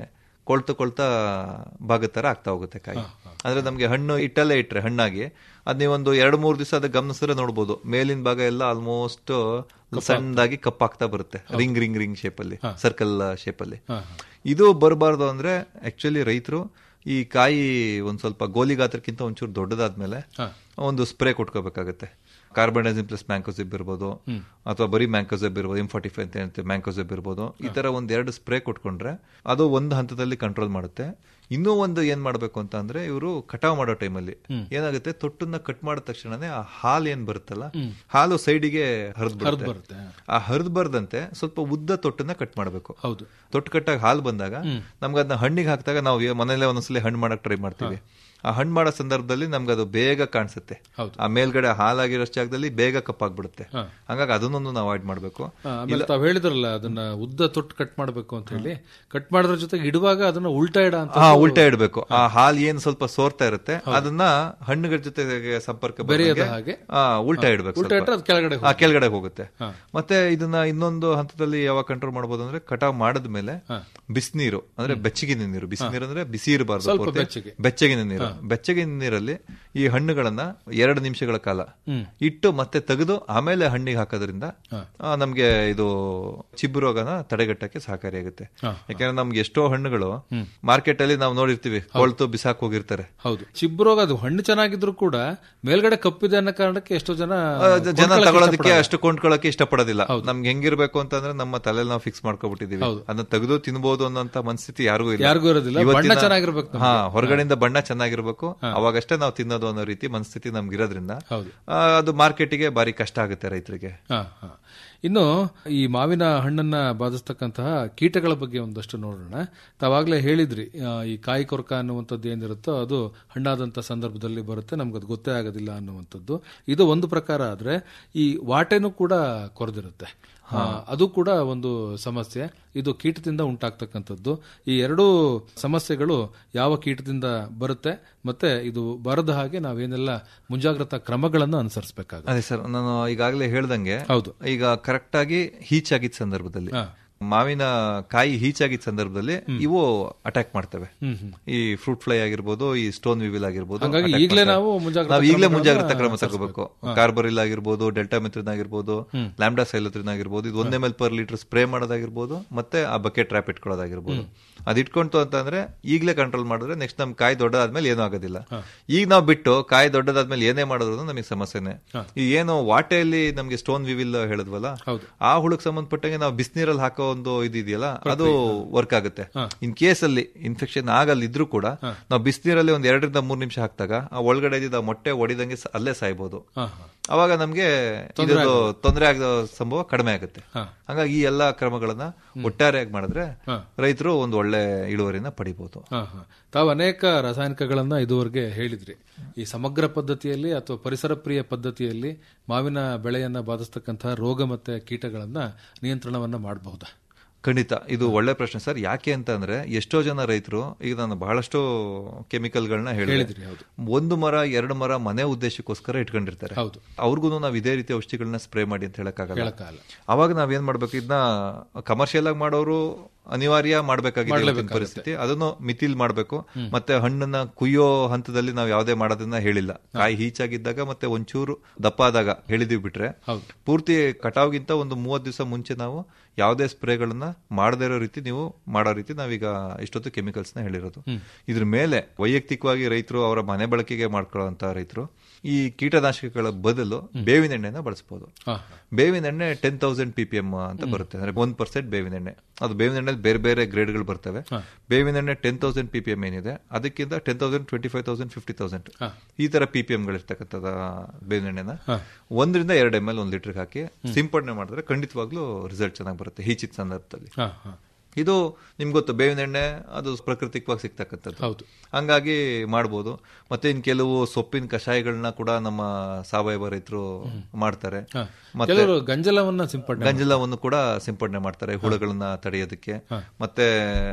ಕೊಳ್ತು ಕೊಳ್ತಾ ಭಾಗದ ತರ ಆಗ್ತಾ ಹೋಗುತ್ತೆ ಕಾಯಿ ಅಂದ್ರೆ ನಮ್ಗೆ ಹಣ್ಣು ಇಟ್ಟಲ್ಲೇ ಇಟ್ರೆ ಹಣ್ಣಾಗಿ ಅದ್ ನೀವೊಂದು ಎರಡ್ ಮೂರ್ ದಿವಸ ಅದ ಗಮನಿಸಿದ್ರೆ ನೋಡ್ಬೋದು ಮೇಲಿನ ಭಾಗ ಎಲ್ಲ ಆಲ್ಮೋಸ್ಟ್ ಸಣ್ಣದಾಗಿ ಕಪ್ಪಾಗ್ತಾ ಬರುತ್ತೆ ರಿಂಗ್ ರಿಂಗ್ ರಿಂಗ್ ಶೇಪ್ ಅಲ್ಲಿ ಸರ್ಕಲ್ ಶೇಪ್ ಅಲ್ಲಿ ಇದು ಬರಬಾರ್ದು ಅಂದ್ರೆ ಆಕ್ಚುಲಿ ರೈತರು ಈ ಕಾಯಿ ಒಂದ್ ಸ್ವಲ್ಪ ಗೋಲಿ ಗಾತ್ರಕ್ಕಿಂತ ಒಂಚೂರು ದೊಡ್ಡದಾದ್ಮೇಲೆ ಒಂದು ಸ್ಪ್ರೇ ಕೊಟ್ಕೋಬೇಕಾಗತ್ತೆ ಕಾರ್ಬನೈಸಿನ್ ಪ್ಲಸ್ ಮ್ಯಾಂಕೋಸಿಬ್ ಇರ್ಬೋದು ಅಥವಾ ಬರೀ ಮ್ಯಾಂಕೋಸಿಬ್ ಇರ್ಬೋದು ಎಂ ಫಾರ್ಟಿ ಫೈವ್ ಅಂತ ಹೇಳ್ತೀವಿ ಮ್ಯಾಂಕೋಸಿಬ್ ಇರ್ಬೋದು ಈ ತರ ಒಂದ್ ಎರಡು ಸ್ಪ್ರೇ ಕೊಟ್ಕೊಂಡ್ರೆ ಅದು ಒಂದು ಹಂತದಲ್ಲಿ ಕಂಟ್ರೋಲ್ ಮಾಡುತ್ತೆ ಇನ್ನೂ ಒಂದು ಏನ್ ಮಾಡ್ಬೇಕು ಅಂತ ಅಂದ್ರೆ ಇವರು ಕಟಾವ್ ಮಾಡೋ ಟೈಮಲ್ಲಿ ಏನಾಗುತ್ತೆ ತೊಟ್ಟನ್ನ ಕಟ್ ಮಾಡಿದ ತಕ್ಷಣನೇ ಆ ಹಾಲು ಏನ್ ಬರುತ್ತಲ್ಲ ಹಾಲು ಸೈಡಿಗೆ ಹರಿದ್ ಬರುತ್ತೆ ಬರುತ್ತೆ ಆ ಹರಿದ್ ಬರ್ದಂತೆ ಸ್ವಲ್ಪ ಉದ್ದ ತೊಟ್ಟನ್ನ ಕಟ್ ಮಾಡಬೇಕು ಹೌದು ತೊಟ್ಟು ಕಟ್ಟಾಗ ಹಾಲು ಬಂದಾಗ ನಮ್ಗೆ ಅದನ್ನ ಹಣ್ಣಿಗೆ ಹಾಕಿದಾಗ ನಾವು ಏ- ಮನೇಲೆ ಒಂದೊಂದ್ಸಲಿ ಹಣ್ಣು ಮಾಡಕ್ ಟ್ರೈ ಮಾಡ್ತೀವಿ ಆ ಹಣ್ಣು ಮಾಡೋ ಸಂದರ್ಭದಲ್ಲಿ ನಮ್ಗೆ ಅದು ಬೇಗ ಕಾಣಿಸುತ್ತೆ ಹೌದು. ಆ ಮೇಲ್ಗಡೆ ಹಾಲಾಗಿರೋ ಜಾಗದಲ್ಲಿ ಬೇಗ ಕಪ್ಪಾಗ್ಬಿಡುತ್ತೆ ಹಂಗಾಗಿ ಅದನ್ನೊಂದು ನಾವು ಅವಾಯ್ಡ್ ಮಾಡಬೇಕು ಆ, ಆಮೇಲೆ ತಾವ್ ಹೇಳಿದ್ರಲ್ಲ ಅದನ್ನ ಉದ್ದ ತೊಟ್ಟು ಕಟ್ ಮಾಡ್ಬೇಕು ಅಂತ ಹೇಳಿ ಕಟ್ ಮಾಡೋದ್ರ ಜೊತೆಗೆ ಇಡುವಾಗ ಅದನ್ನ ಉಲ್ಟಾ ಇಡ ಅಂತ ಹಾ ಉಲ್ಟಾ ಇಡಬೇಕು ಆ ಹಾಲು ಏನ್ ಸ್ವಲ್ಪ ಸೋರ್ತಾ ಇರುತ್ತೆ ಅದನ್ನ ಹಣ್ಣುಗಳ ಜೊತೆಗೆ ಸಂಪರ್ಕ ಬೆರೆಯದ ಬರ್ದಂಗೆ, ಹಾಗೆ? ಆ, ಉಲ್ಟಾ ಇಡಬೇಕು ಉಲ್ಟಾ ಇಟ್ರೆ ಅದು ಕೆಳಗಡೆ ಆ ಕೆಳಗಡೆ ಹೋಗುತ್ತೆ ಮತ್ತೆ ಇದನ್ನ ಇನ್ನೊಂದು ಹಂತದಲ್ಲಿ ಯಾವಾಗ ಕಂಟ್ರೋಲ್ ಮಾಡಬಹುದು ಅಂದ್ರೆ ಕಟಾವ್ ಮಾಡಿದ್ಮೇಲೆ ಬಿಸಿನೀರು ಅಂದ್ರೆ ಬೆಚ್ಚಗಿನ ನೀರು ಬಿಸಿನೀರು ಅಂದ್ರೆ ಬಿಸಿ ಇರಬಾರ್ದು ಸ್ವಲ್ಪ ಪೂರ್ತಿ. ಬೆಚ್ಚಗೆ. ಬೆಚ್ಚಗಿನ ನೀರು ಬೆಚ್ಚಗಿನ ನೀರಲ್ಲಿ ಈ ಹಣ್ಣುಗಳನ್ನ ಎರಡು ನಿಮಿಷಗಳ ಕಾಲ ಇಟ್ಟು ಮತ್ತೆ ತೆಗೆದು ಆಮೇಲೆ ಹಣ್ಣಿಗೆ ಹಾಕೋದ್ರಿಂದ ಆ, ನಮ್ಗೆ ಇದು ಚಿಬ್ಬು ರೋಗನ ತಡೆಗಟ್ಟಕ್ಕೆ ಸಹಕಾರಿಯಾಗುತ್ತೆ ಯಾಕಂದ್ರೆ ನಮ್ಗೆ ಎಷ್ಟೋ ಹಣ್ಣುಗಳು ಮಾರ್ಕೆಟ್ ಅಲ್ಲಿ ನಾವು ನೋಡಿರ್ತೀವಿ ಕೊಳ್ತು ಬಿಸಾಕ್ ಹೋಗಿರ್ತಾರೆ ಹೌದು ಚಿಬ್ರೋಗ ಅದು ಹಣ್ಣು ಚೆನ್ನಾಗಿದ್ರು ಕೂಡ ಮೇಲ್ಗಡೆ ಕಪ್ಪಿದೆ ಅನ್ನೋ ಕಾರಣಕ್ಕೆ ಎಷ್ಟೋ ಜನ ಆ, ಜ- ಜನ ತಗೊಳೋದಕ್ಕೆ ಅಷ್ಟು ಕೊಂಡ್ಕೊಳ್ಳೋಕೆ ಇಷ್ಟಪಡೋದಿಲ್ಲ ನಮ್ಗೆ ಹೆಂಗಿರ್ಬೇಕು ಅಂತಂದ್ರೆ ನಮ್ಮ ತಲೆಯಲ್ಲಿ ನಾವು ಫಿಕ್ಸ್ ಮಾಡ್ಕೊಬಿಟ್ಟಿದೀವಿ ಅದನ್ನ ತೆಗೆದು ತಿನ್ಬೋದು ಅನ್ನೋಂತ ಮನಸ್ಥಿತಿ ಯಾರಿಗೂ ಇಲ್ಲ ಯಾರಿಗೂ ಇರೋದಿಲ್ಲ ಬಣ್ಣ ಇವತ್ತಿನ- ಚೆನ್ನಾಗಿರ್ಬೇಕು ನಮ್ಗೆ. ಹಾ ಹೊರಗಡೆಯಿಂದ ಬಣ್ಣ ಚೆನ್ನಾಗಿರ್ಬೇಕು ಅವಾಗಷ್ಟೇ ನಾವು ತಿನ್ನೋದು ಅನ್ನೋ ರೀತಿ ಮನಸ್ಥಿತಿ ನಮ್ಗೆ ಇರೋದ್ರಿಂದ ಹೌದು. ಆ, ಅದು ಮಾರ್ಕೆಟಿಗೆ ಬಾರಿ ಕಷ್ಟ ಆಗುತ್ತೆ ರೈತರಿಗೆ ಹಾ, ಹಾ. ಇನ್ನು ಈ ಮಾವಿನ ಹಣ್ಣನ್ನ ಬಾಧಿಸ್ತಕ್ಕಂತಹ ಕೀಟಗಳ ಬಗ್ಗೆ ಒಂದಷ್ಟು ನೋಡೋಣ ತಾವಾಗ್ಲೇ ಹೇಳಿದ್ರಿ ಆ, ಈ ಕಾಯಿ ಕೊರಕ ಅನ್ನುವಂಥದ್ದು ಏನಿರುತ್ತೋ ಅದು ಹಣ್ಣಾದಂಥ ಸಂದರ್ಭದಲ್ಲಿ ಬರುತ್ತೆ ನಮ್ಗೆ ಅದು ಗೊತ್ತೇ ಆಗೋದಿಲ್ಲ ಅನ್ನುವಂಥದ್ದು ಇದು ಒಂದು ಪ್ರಕಾರ ಆದ್ರೆ ಈ ವಾಟೆನೂ ಕೂಡ ಕೊರೆದಿರುತ್ತೆ ಆ, ಅದು ಕೂಡ ಒಂದು ಸಮಸ್ಯೆ ಇದು ಕೀಟದಿಂದ ಉಂಟಾಗ್ತಕ್ಕಂಥದ್ದು ಈ ಎರಡೂ ಸಮಸ್ಯೆಗಳು ಯಾವ ಕೀಟದಿಂದ ಬರುತ್ತೆ ಮತ್ತೆ ಇದು ಬರದ ಹಾಗೆ ನಾವೇನೆಲ್ಲ ಮುಂಜಾಗ್ರತಾ ಕ್ರಮಗಳನ್ನು ಅನುಸರಿಸಬೇಕಾಗುತ್ತೆ ಅದೇ ಸರ್ ನಾನು ಈಗಾಗಲೇ ಹೇಳ್ದಂಗೆ ಹೌದು ಈಗ ಕರೆಕ್ಟ್ ಆಗಿ ಹೀಚ್ ಆಗಿದ್ದ ಸಂದರ್ಭದಲ್ಲಿ ಮಾವಿನ ಕಾಯಿ ಹೀಚ್ ಆಗಿದ್ದ ಸಂದರ್ಭದಲ್ಲಿ ಇವು ಅಟ್ಯಾಕ್ ಮಾಡ್ತವೆ ಈ ಫ್ರೂಟ್ ಫ್ಲೈ ಆಗಿರ್ಬೋದು ಈ ಸ್ಟೋನ್ ವಿವಿಲ್ ಆಗಿರ್ಬೋದು ಹಾಗಾಗಿ attack ಈಗ್ಲೇ ಮಾಡ್ತವೆ. ನಾವು ಮುಂಜಾಗ್ರತಾ ನಾವು ಈಗಲೇ ಕ್ರಮಗಳನ್ನ ಮುಂಜಾಗ್ರತಾ ಕ್ರಮ ತಗೋಬೇಕು ಕಾರ್ಬರಿಲ್ ಆಗಿರ್ಬೋದು ಡೆಲ್ಟಾ ಮೆತ್ರಿನ್ ಆಗಿರ್ಬೋದು ಲ್ಯಾಂಬ್ಡಾ ಸೈಲತ್ರಿನ್ ಆಗಿರ್ಬೋದು ಇದು ಒಂದೇ ಮೇಲ್ ಪರ್ ಲೀಟರ್ ಸ್ಪ್ರೇ ಮಾಡೋದಾಗಿರ್ಬೋದು ಮತ್ತೆ ಆ ಬಕೆಟ್ ಟ್ರ್ಯಾಪ್ ಇಟ್ಕೊಳ್ಳೋದಾಗಿರ್ಬೋದು ಅದ್ ಇಟ್ಕೊಂತು ಅಂತಂದ್ರೆ ಈಗಲೇ ಕಂಟ್ರೋಲ್ ಮಾಡಿದ್ರೆ ನೆಕ್ಸ್ಟ್ ನಮ್ ಕಾಯಿ ದೊಡ್ಡದಾದ್ಮೇಲೆ ಏನೂ ಆಗೋದಿಲ್ಲ ಈಗ ನಾವು ಬಿಟ್ಟು ಕಾಯಿ ದೊಡ್ಡದಾದ್ಮೇಲೆ ಏನೇ ಮಾಡಿದ್ರು ನಮಗೆ ಸಮಸ್ಯೆನೆ ಈ ಏನು ವಾಟೆಯಲ್ಲಿ ನಮ್ಗೆ ಸ್ಟೋನ್ ವಿವಿಲ್ ಹೇಳಿದ್ವಲ್ಲ ಹೌದು. ಆ ಹುಳಕ್ ಸಂಬಂಧಪಟ್ಟಂಗೆ ನಾವು ಬಿಸಿನೀರಲ್ಲಿ ಹಾಕೋ ಒಂದು ಇದಿದೆಯಲ್ಲ ಅದು ವರ್ಕ್ ಆಗುತ್ತೆ ಇನ್ ಕೇಸ್ ಅಲ್ಲಿ ಇನ್ಫೆಕ್ಷನ್ ಆಗಲ್ಲಿದ್ರು ಕೂಡ ನಾವು ಬಿಸಿನೀರಲ್ಲಿ ಒಂದ್ ಎರಡರಿಂದ ಮೂರ್ ನಿಮಿಷ ಹಾಕ್ದಾಗ ಆ ಒಳಗಡೆ ಇದ್ದಿದ್ದ ಮೊಟ್ಟೆ ಹೊಡಿದಂಗೆ ಸ- ಅಲ್ಲೇ ಸಾಯ್ಬೋದು ಹಾ ಹಾ ಅವಾಗ ನಮ್ಗೆ ಇದೊಂದು ತೊಂದರೆ ಆಗೋ ಸಂಭವ ಕಡಿಮೆ ಆಗುತ್ತೆ ಹಾಗಾಗಿ ಈ ಎಲ್ಲಾ ಕ್ರಮಗಳನ್ನ ಒಟ್ಟಾರೆಯಾಗಿ ಮಾಡಿದ್ರೆ ರೈತರು ಒಂದು ಒಳ್ಳೆ ಇಳುವರಿನ ಪಡಿಬಹುದು ಹಾ, ಹಾ. ತಾವು ಅನೇಕ ರಾಸಾಯನಿಕಗಳನ್ನ ಇದುವರೆಗೆ ಹೇಳಿದ್ರಿ ಈ ಸಮಗ್ರ ಪದ್ಧತಿಯಲ್ಲಿ ಅಥವಾ ಪರಿಸರ ಪ್ರಿಯ ಪದ್ಧತಿಯಲ್ಲಿ ಮಾವಿನ ಬೆಳೆಯನ್ನ ಬಾಧಿಸ್ತಕ್ಕಂತಹ ರೋಗ ಮತ್ತೆ ಕೀಟಗಳನ್ನ ನಿಯಂತ್ರಣವನ್ನ ಮಾಡಬಹುದಾ ಖಂಡಿತ ಇದು ಒಳ್ಳೆ ಪ್ರಶ್ನೆ ಸರ್ ಯಾಕೆ ಅಂತ ಅಂದ್ರೆ ಎಷ್ಟೋ ಜನ ರೈತರು ಈಗ ನಾನು ಬಹಳಷ್ಟು ಕೆಮಿಕಲ್ಗಳನ್ನ ಹೇಳಿದೆ ಹೇಳಿದ್ರಿ ಹೌದು ಒಂದು ಮರ ಎರಡು ಮರ ಮನೆ ಉದ್ದೇಶಕ್ಕೋಸ್ಕರ ಇಟ್ಕೊಂಡಿರ್ತಾರೆ ಹೌದು ಅವ್ರಿಗೂ ನಾವು ಇದೇ ರೀತಿ ಔಷಧಿಗಳನ್ನ ಸ್ಪ್ರೇ ಮಾಡಿ ಅಂತ ಹೇಳಕ್ಕಾಗಲ್ಲ ಹೇಳಕ್ಕಾಗಲ್ಲ ಅವಾಗ ನಾವೇನ್ ಮಾಡ್ಬೇಕು ಇದನ್ನ ಕಮರ್ಷಿಯಲ್ ಆಗಿ ಮಾಡೋರು ಅನಿವಾರ್ಯ ಮಾಡ್ಬೇಕಾಗಿದೆ ಇವತ್ತಿನ ಪರಿಸ್ಥಿತಿ ಅದನ್ನು ಮಿತಿಲ್ ಮಾಡ್ಬೇಕು ಮತ್ತೆ ಹಣ್ಣನ್ನ ಕುಯ್ಯೋ ಹಂತದಲ್ಲಿ ನಾವು ಯಾವುದೇ ಮಾಡೋದನ್ನ ಹೇಳಿಲ್ಲ ಕಾಯಿ ಹೀಚಾಗಿದ್ದಾಗ ಮತ್ತೆ ಒಂಚೂರು ದಪ್ಪ ಆದಾಗ ಹೇಳಿದೀವಿ ಬಿಟ್ರೆ ಹೌದು. ಪೂರ್ತಿ ಕಟಾವ್ಗಿಂತ ಒಂದು ಮೂವತ್ ದಿವಸ ಮುಂಚೆ ನಾವು ಯಾವುದೇ ಸ್ಪ್ರೇಗಳನ್ನ ಮಾಡದೇ ಇರೋ ರೀತಿ ನೀವು ಮಾಡೋ ರೀತಿ ನಾವೀಗ ಇಷ್ಟೊತ್ತು ಕೆಮಿಕಲ್ಸ್ ನ ಹೇಳಿರೋದು ಇದ್ರ ಮೇಲೆ ವೈಯಕ್ತಿಕವಾಗಿ ರೈತರು ಅವರ ಮನೆ ಬಳಕೆಗೆ ಮಾಡ್ಕೊಳ್ಳುವಂತ ರೈತರು ಈ ಕೀಟನಾಶಕಗಳ ಬದಲು ಬೇವಿನ ಎಣ್ಣೆನ ಬಳಸಬಹುದು ಹಾ ಬೇವಿನ ಎಣ್ಣೆ ten thousand P P M ಅಂತ ಬರುತ್ತೆ ಅಂದ್ರೆ ಒಂದ್ ಪರ್ಸೆಂಟ್ ಬೇವಿನ ಎಣ್ಣೆ ಅದು ಬೇವಿನ ಎಣ್ಣೆ ಬೇರೆ ಬೇರೆ ಗ್ರೇಡ್ಗಳು ಬರ್ತವೆ ಬೇವಿನ ಎಣ್ಣೆ ten thousand P P M ಏನಿದೆ ಅದಕ್ಕಿಂತ ten thousand twenty five thousand fifty thousand ಈ ತರ ಪಿ ಪಿ ಎಂಗಳು ಇರ್ತಕ್ಕಂಥದ ಬೇವಿನ ಎಣ್ಣೆನ ಒಂದರಿಂದ ಎರಡು ಎಮ್ ಎಲ್ ಒಂದ್ ಲೀಟರ್ ಹಾಕಿ ಸಿಂಪಡಣೆ ಮಾಡಿದ್ರೆ ಖಂಡಿತವಾಗ್ಲೂ ರಿಸಲ್ಟ್ ಚೆನ್ನಾಗಿ ಬರುತ್ತೆ ಹೀಚಿದ ಸಂದರ್ಭದಲ್ಲಿ ಹಾ ಹಾ ಇದು ನಿಮ್ಗೆ ಗೊತ್ತು ಬೇವಿನ ಎಣ್ಣೆ ಅದು ಪ್ರಾಕೃತಿಕವಾಗಿ ಸಿಗ್ತಕ್ಕಂಥದ್ದು ಹೌದು ಹಂಗಾಗಿ ಮಾಡ್ಬೋದು ಮತ್ತೆ ಇನ್ ಕೆಲವು ಸೊಪ್ಪಿನ ಕಷಾಯಗಳನ್ನ ಕೂಡ ನಮ್ಮ ಸಾವಯವ ರೈತರು ಮಾಡ್ತಾರೆ ಮತ್ತೆ ಕೆಲವರು ಗಂಜಲವನ್ನ ಸಿಂಪಡಣೆ ಗಂಜಲವನ್ನು ಕೂಡ ಸಿಂಪಡಣೆ ಮಾಡ್ತಾರೆ ಹುಳುಗಳನ್ನ ತಡೆಯೋದಕ್ಕೆ ಮತ್ತೆ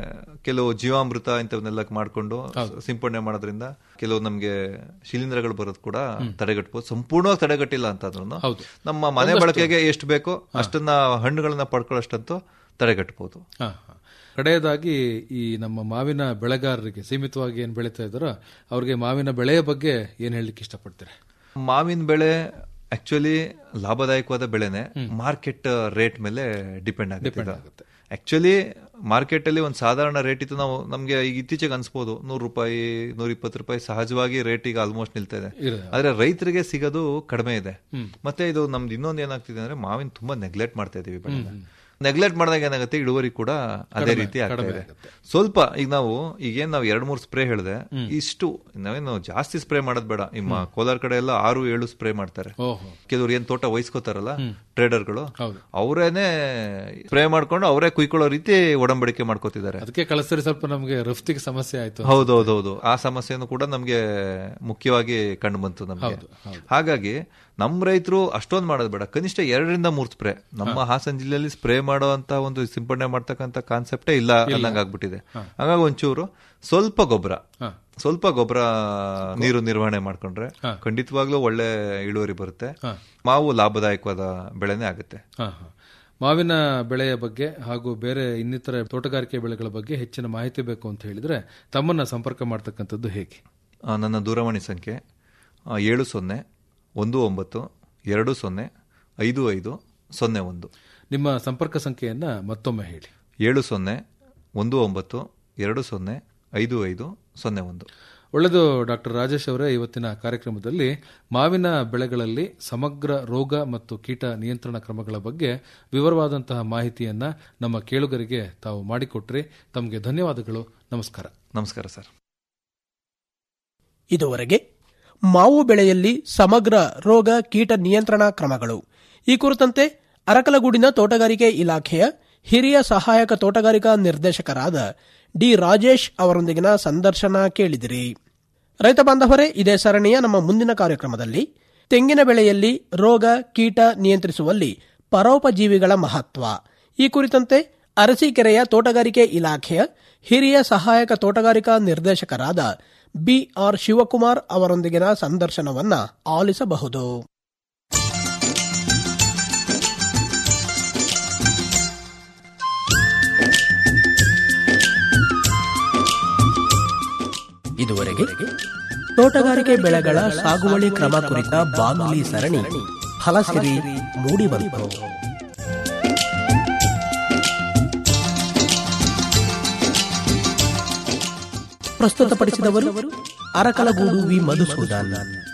ಕೆಲವು ಜೀವಾಮೃತ ಇಂಥವನ್ನೆಲ್ಲ ಮಾಡ್ಕೊಂಡು ಸಿಂಪಡಣೆ ಮಾಡೋದ್ರಿಂದ ಕೆಲವು ನಮ್ಗೆ ಶಿಲೀಂಧ್ರಗಳು ಬರೋದು ಕೂಡ ತಡೆಗಟ್ಟಬಹುದು ಸಂಪೂರ್ಣವಾಗಿ ತಡೆಗಟ್ಟಿಲ್ಲ ಅಂತಂದ್ರು ಹೌದು. ನಮ್ಮ ಮನೆ ಬಳಕೆಗೆ ಎಷ್ಟು ಬೇಕೋ ಅಷ್ಟನ್ನ ಹಣ್ಣುಗಳನ್ನ ಪಡ್ಕೊಳ್ಳೋಷ್ಟಂತೂ ತಡೆಗಟ್ಟಬಹುದು ಹಾ ಹಾ ಕಡೆಯದಾಗಿ ಈ ನಮ್ಮ ಮಾವಿನ ಬೆಳೆಗಾರರಿಗೆ ಸೀಮಿತವಾಗಿ ಏನ್ ಬೆಳೀತಾ ಇದ್ದಾರೋ ಅವ್ರಿಗೆ ಮಾವಿನ ಬೆಳೆಯ ಬಗ್ಗೆ ಏನ್ ಹೇಳಲಿಕ್ಕೆ ಇಷ್ಟಪಡ್ತೀರಾ ಮಾವಿನ ಬೆಳೆ ಆಕ್ಚುಲಿ ಲಾಭದಾಯಕವಾದ ಬೆಳೆನೆ ಮಾರ್ಕೆಟ್ ರೇಟ್ ಮೇಲೆ ಡಿಪೆಂಡ್ ಆಗುತ್ತೆ ಆಕ್ಚುಲಿ ಮಾರ್ಕೆಟ್ ಅಲ್ಲಿ ಒಂದು ಸಾಧಾರಣ ರೇಟ್ ಇತ್ತು ನಾವು ನಮ್ಗೆ ಈಗ ಇತ್ತೀಚೆಗೆ ಅನ್ಸ್ಬೋದು ನೂರು ರೂಪಾಯಿ ನೂರ ಇಪ್ಪತ್ತು ರೂಪಾಯಿ ಸಹಜವಾಗಿ ರೇಟ್ ಈಗ ಆಲ್ಮೋಸ್ಟ್ ನಿಲ್ತಾ ಇದೆ ಆದ್ರೆ ರೈತರಿಗೆ ಸಿಗೋದು ಕಡಿಮೆ ಇದೆ ಮತ್ತೆ ಇದು ನಮ್ದು ಇನ್ನೊಂದು ಏನಾಗ್ತಿದೆ ಅಂದ್ರೆ ಮಾವಿನ ತುಂಬಾ ನೆಗ್ಲೆಕ್ಟ್ ಮಾಡ್ತಾ ಇದೀವಿ ಬೆಳೆನ ನೆಗ್ಲೆಕ್ಟ್ ಮಾಡಿದಾಗ ಏನಾಗುತ್ತೆ ಇಳುವರಿ ಕೂಡ ಅದೇ ರೀತಿ ಆಗ್ತಾ ಇದೆ ಸ್ವಲ್ಪ ಈಗ ನಾವು ಈಗೇನ್ ನಾವು ಎರಡ್ ಮೂರು ಸ್ಪ್ರೇ ಹೇಳಿದೆ ಇಷ್ಟು ನಾವೇನು ಜಾಸ್ತಿ ಸ್ಪ್ರೇ ಮಾಡೋದ್ ಬೇಡ ನಿಮ್ಮ ಕೋಲಾರ ಕಡೆ ಎಲ್ಲ ಆರು ಏಳು ಸ್ಪ್ರೇ ಮಾಡ್ತಾರೆ ಓಹೋ ಕೆಲವ್ರು ಏನ್ ತೋಟ ವಹಿಸ್ಕೋತಾರಲ್ಲ ಟ್ರೇಡರ್ಗಳು ಹೌದು. ಅವರೇನೆ ಸ್ಪ್ರೇ ಮಾಡ್ಕೊಂಡು ಅವರೇ ಕುಯ್ಕೊಳ್ಳೋ ರೀತಿ ಒಡಂಬಡಿಕೆ ಮಾಡ್ಕೋತಿದ್ದಾರೆ ಅದಕ್ಕೆ ಕಳಿಸಿದ್ರೆ ಸ್ವಲ್ಪ ನಮಗೆ ರಫ್ತಿಗೆ ಸಮಸ್ಯೆ ಆಯ್ತು ಹೌದೌದೌದು ಆ ಸಮಸ್ಯೆಯನ್ನು ಕೂಡ ನಮ್ಗೆ ಮುಖ್ಯವಾಗಿ ಕಂಡು ಬಂತು ನಮ್ಗೆ ಹಾಗಾಗಿ ನಮ್ಮ ರೈತರು ಅಷ್ಟೊಂದು ಮಾಡೋದು ಬೇಡ ಕನಿಷ್ಠ ಎರಡರಿಂದ ಮೂರು ಸ್ಪ್ರೇ ನಮ್ಮ ಹಾಸನ ಜಿಲ್ಲೆಯಲ್ಲಿ ಸ್ಪ್ರೇ ಮಾಡೋ ಅಂತ ಒಂದು ಸಿಂಪಡಣೆ ಮಾಡ್ತಕ್ಕಂತ ಕಾನ್ಸೆಪ್ಟೇ ಇಲ್ಲ ಅನ್ನಂಗ್ ಆಗ್ಬಿಟ್ಟಿದೆ ಹಾಗಾಗಿ ಒಂಚೂರು ಸ್ವಲ್ಪ ಗೊಬ್ಬರ ಸ್ವಲ್ಪ ಗೊಬ್ಬರ ನೀರು ನಿರ್ವಹಣೆ ಮಾಡ್ಕೊಂಡ್ರೆ ಖಂಡಿತವಾಗ್ಲೂ ಒಳ್ಳೆ ಇಳುವರಿ ಬರುತ್ತೆ ಮಾವು ಲಾಭದಾಯಕವಾದ ಬೆಳೆನೇ ಆಗುತ್ತೆ ಹಾ, ಹಾ. ಮಾವಿನ ಬೆಳೆಯ ಬಗ್ಗೆ ಹಾಗೂ ಬೇರೆ ಇನ್ನಿತರ ತೋಟಗಾರಿಕೆ ಬೆಳೆಗಳ ಬಗ್ಗೆ ಹೆಚ್ಚಿನ ಮಾಹಿತಿ ಬೇಕು ಅಂತ ಹೇಳಿದ್ರೆ ತಮ್ಮನ್ನ ಸಂಪರ್ಕ ಮಾಡ್ತಕ್ಕಂಥದ್ದು ಹೇಗೆ ಆ, ನನ್ನ ದೂರವಾಣಿ ಸಂಖ್ಯೆ ಆ, ಏಳು ಸೊನ್ನೆ ಒಂದು ಒಂಬತ್ತು ಎರಡು ಸೊನ್ನೆ ಐದು ಐದು ಸೊನ್ನೆ ಒಂದು ನಿಮ್ಮ ಸಂಪರ್ಕ ಸಂಖ್ಯೆಯನ್ನ ಮತ್ತೊಮ್ಮೆ ಹೇಳಿ ಏಳು ಸೊನ್ನೆ ಒಂದು ಒಂಬತ್ತು ಎರಡು ಸೊನ್ನೆ ಐದು ಐದು ಸೊನ್ನೆ ಒಂದು ಒಳ್ಳೆಯದು ಡಾಕ್ಟರ್ ರಾಜೇಶ್ ಅವರೇ ಇವತ್ತಿನ ಕಾರ್ಯಕ್ರಮದಲ್ಲಿ ಮಾವಿನ ಬೆಳೆಗಳಲ್ಲಿ ಸಮಗ್ರ ರೋಗ ಮತ್ತು ಕೀಟ ನಿಯಂತ್ರಣ ಕ್ರಮಗಳ ಬಗ್ಗೆ ವಿವರವಾದಂತಹ ಮಾಹಿತಿಯನ್ನ ನಮ್ಮ ಕೇಳುಗರಿಗೆ ತಾವು ಮಾಡಿಕೊಟ್ರಿ ತಮಗೆ ಧನ್ಯವಾದಗಳು ನಮಸ್ಕಾರ ನಮಸ್ಕಾರ ಸರ್ ಇದುವರೆಗೆ ಮಾವು ಬೆಳೆಯಲ್ಲಿ ಸಮಗ್ರ ರೋಗ ಕೀಟ ನಿಯಂತ್ರಣ ಕ್ರಮಗಳು ಈ ಕುರಿತಂತೆ ಅರಕಲಗೂಡಿನ ತೋಟಗಾರಿಕೆ ಇಲಾಖೆಯ ಹಿರಿಯ ಸಹಾಯಕ ತೋಟಗಾರಿಕಾ ನಿರ್ದೇಶಕರಾದ ಡಿ ರಾಜೇಶ್ ಅವರೊಂದಿಗಿನ ಸಂದರ್ಶನ ಕೇಳಿದಿರಿ ರೈತ ಬಾಂಧವರೇ ಇದೇ ಸರಣಿಯ ನಮ್ಮ ಮುಂದಿನ ಕಾರ್ಯಕ್ರಮದಲ್ಲಿ ತೆಂಗಿನ ಬೆಳೆಯಲ್ಲಿ ರೋಗ ಕೀಟ ನಿಯಂತ್ರಿಸುವಲ್ಲಿ ಪರೋಪಜೀವಿಗಳ ಮಹತ್ವ ಈ ಕುರಿತಂತೆ ಅರಸೀಕೆರೆಯ ತೋಟಗಾರಿಕೆ ಇಲಾಖೆಯ ಹಿರಿಯ ಸಹಾಯಕ ತೋಟಗಾರಿಕಾ ನಿರ್ದೇಶಕರಾದ ಬಿಆರ್ ಶಿವಕುಮಾರ್ ಅವರೊಂದಿಗಿನ ಸಂದರ್ಶನವನ್ನ ಆಲಿಸಬಹುದು ಇದುವರೆಗೆ ತೋಟಗಾರಿಕೆ ಬೆಳೆಗಳ ಸಾಗುವಳಿ ಕ್ರಮ ಕುರಿತ ಬಾನುಲಿ ಸರಣಿ ಫಲಸಿರಿ ಮೂಡಿಬಂತು ಪ್ರಸ್ತುತಪಡಿಸಿದವರು ಅರಕಲಗೂಡು ವಿ ಮಧುಸೂದನ್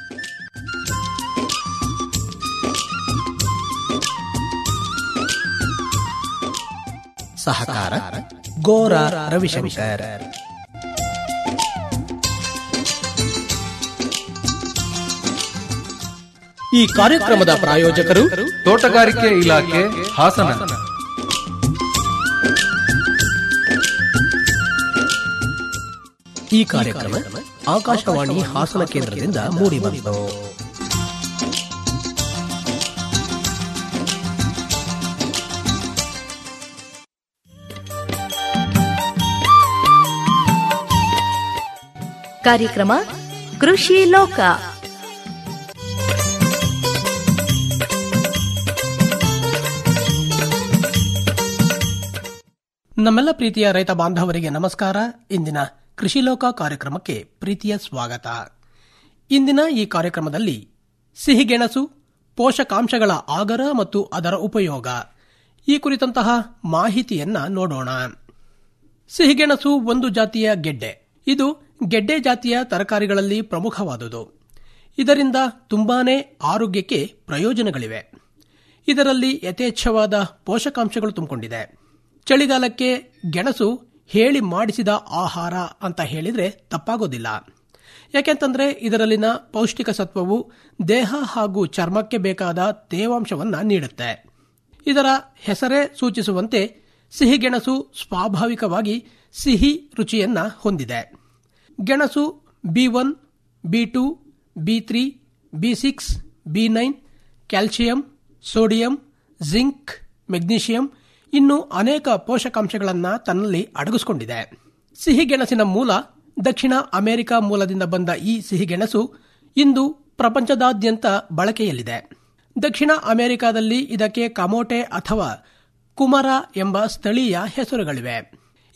ಸಹಕಾರ ಗೋರ ರವಿಶಂಕರ್ ಈ ಕಾರ್ಯಕ್ರಮದ ಪ್ರಾಯೋಜಕರು ತೋಟಗಾರಿಕೆ ಇಲಾಖೆ ಹಾಸನ ಈ ಕಾರ್ಯಕ್ರಮ ಆಕಾಶವಾಣಿ ಹಾಸನ ಕೇಂದ್ರದಿಂದ ಮೂಡಿಬಂತು ಕಾರ್ಯಕ್ರಮ ಕೃಷಿ ಲೋಕ ನಮ್ಮೆಲ್ಲ ಪ್ರೀತಿಯ ರೈತ ಬಾಂಧವರಿಗೆ ನಮಸ್ಕಾರ ಇಂದಿನ ಕೃಷಿ ಲೋಕ ಕಾರ್ಯಕ್ರಮಕ್ಕೆ ಪ್ರೀತಿಯ ಸ್ವಾಗತ ಇಂದಿನ ಈ ಕಾರ್ಯಕ್ರಮದಲ್ಲಿ ಸಿಹಿಗೆಣಸು ಪೋಷಕಾಂಶಗಳ ಆಗರ ಮತ್ತು ಅದರ ಉಪಯೋಗ ಈ ಕುರಿತಂತಹ ಮಾಹಿತಿಯನ್ನ ನೋಡೋಣ ಸಿಹಿಗೆಣಸು ಒಂದು ಜಾತಿಯ ಗೆಡ್ಡೆ ಇದು ಗೆಡ್ಡೆ ಜಾತಿಯ ತರಕಾರಿಗಳಲ್ಲಿ ಪ್ರಮುಖವಾದುದು ಇದರಿಂದ ತುಂಬಾನೇ ಆರೋಗ್ಯಕ್ಕೆ ಪ್ರಯೋಜನಗಳಿವೆ ಇದರಲ್ಲಿ ಯಥೇಚ್ಛವಾದ ಪೋಷಕಾಂಶಗಳು ತುಂಬಿಕೊಂಡಿದೆ ಚಳಿಗಾಲಕ್ಕೆ ಗೆಣಸು ಹೇಳಿ ಮಾಡಿಸಿದ ಆಹಾರ ಅಂತ ಹೇಳಿದ್ರೆ ತಪ್ಪಾಗೋದಿಲ್ಲ ಯಾಕೆಂತಂದ್ರೆ ಇದರಲ್ಲಿನ ಪೌಷ್ಟಿಕ ಸತ್ವವು ದೇಹ ಹಾಗೂ ಚರ್ಮಕ್ಕೆ ಬೇಕಾದ ತೇವಾಂಶವನ್ನ ನೀಡುತ್ತೆ ಇದರ ಹೆಸರೇ ಸೂಚಿಸುವಂತೆ ಸಿಹಿಗೆಣಸು ಸ್ವಾಭಾವಿಕವಾಗಿ ಸಿಹಿ ರುಚಿಯನ್ನ ಹೊಂದಿದೆ ಗೆಣಸು B one B two B three B six B nine calcium sodium zinc magnesium ಇನ್ನು ಅನೇಕ ಪೋಷಕಾಂಶಗಳನ್ನು ತನ್ನಲ್ಲಿ ಅಡಗಿಸಿಕೊಂಡಿದೆ ಸಿಹಿಗೆಣಸಿನ ಮೂಲ ದಕ್ಷಿಣ ಅಮೆರಿಕ ಮೂಲದಿಂದ ಬಂದ ಈ ಸಿಹಿಗೆಣಸು ಇಂದು ಪ್ರಪಂಚದಾದ್ಯಂತ ಬಳಕೆಯಲ್ಲಿದೆ ದಕ್ಷಿಣ ಅಮೆರಿಕಾದಲ್ಲಿ ಇದಕ್ಕೆ ಕಮೋಟೆ ಅಥವಾ ಕುಮರ ಎಂಬ ಸ್ಥಳೀಯ ಹೆಸರುಗಳಿವೆ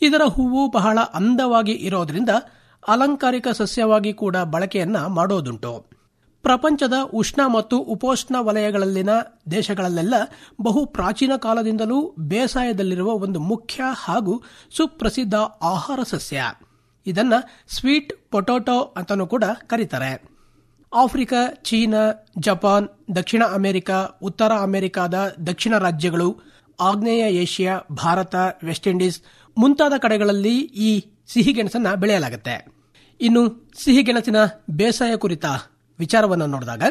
ಇದರ ಹೂವು ಬಹಳ ಅಂದವಾಗಿ ಇರೋದ್ರಿಂದ ಅಲಂಕಾರಿಕ ಸಸ್ಯವಾಗಿ ಕೂಡ ಬಳಕೆಯನ್ನ ಮಾಡೋದುಂಟು ಪ್ರಪಂಚದ ಉಷ್ಣ ಮತ್ತು ಉಪೋಷ್ಣ ವಲಯಗಳಲ್ಲಿನ ದೇಶಗಳಲ್ಲೆಲ್ಲ ಬಹು ಪ್ರಾಚೀನ ಕಾಲದಿಂದಲೂ ಬೇಸಾಯದಲ್ಲಿರುವ ಒಂದು ಮುಖ್ಯ ಹಾಗೂ ಸುಪ್ರಸಿದ್ಧ ಆಹಾರ ಸಸ್ಯ ಇದನ್ನ ಸ್ವೀಟ್ ಪೊಟೊಟೊ ಅಂತಾನೂ ಕೂಡ ಕರೀತಾರೆ ಆಫ್ರಿಕಾ ಚೀನಾ ಜಪಾನ್ ದಕ್ಷಿಣ ಅಮೆರಿಕ ಉತ್ತರ ಅಮೆರಿಕಾದ ದಕ್ಷಿಣ ರಾಜ್ಯಗಳು ಆಗ್ನೇಯ ಏಷ್ಯಾ ಭಾರತ ವೆಸ್ಟ್ ಇಂಡೀಸ್ ಮುಂತಾದ ಕಡೆಗಳಲ್ಲಿ ಈ ಸಿಹಿಗೆಣಸನ್ನ ಬೆಳೆಯಲಾಗುತ್ತೆ ಇನ್ನು ಸಿಹಿಗೆಣಸಿನ ಬೇಸಾಯ ಕುರಿತ ವಿಚಾರವನ್ನು ನೋಡಿದಾಗ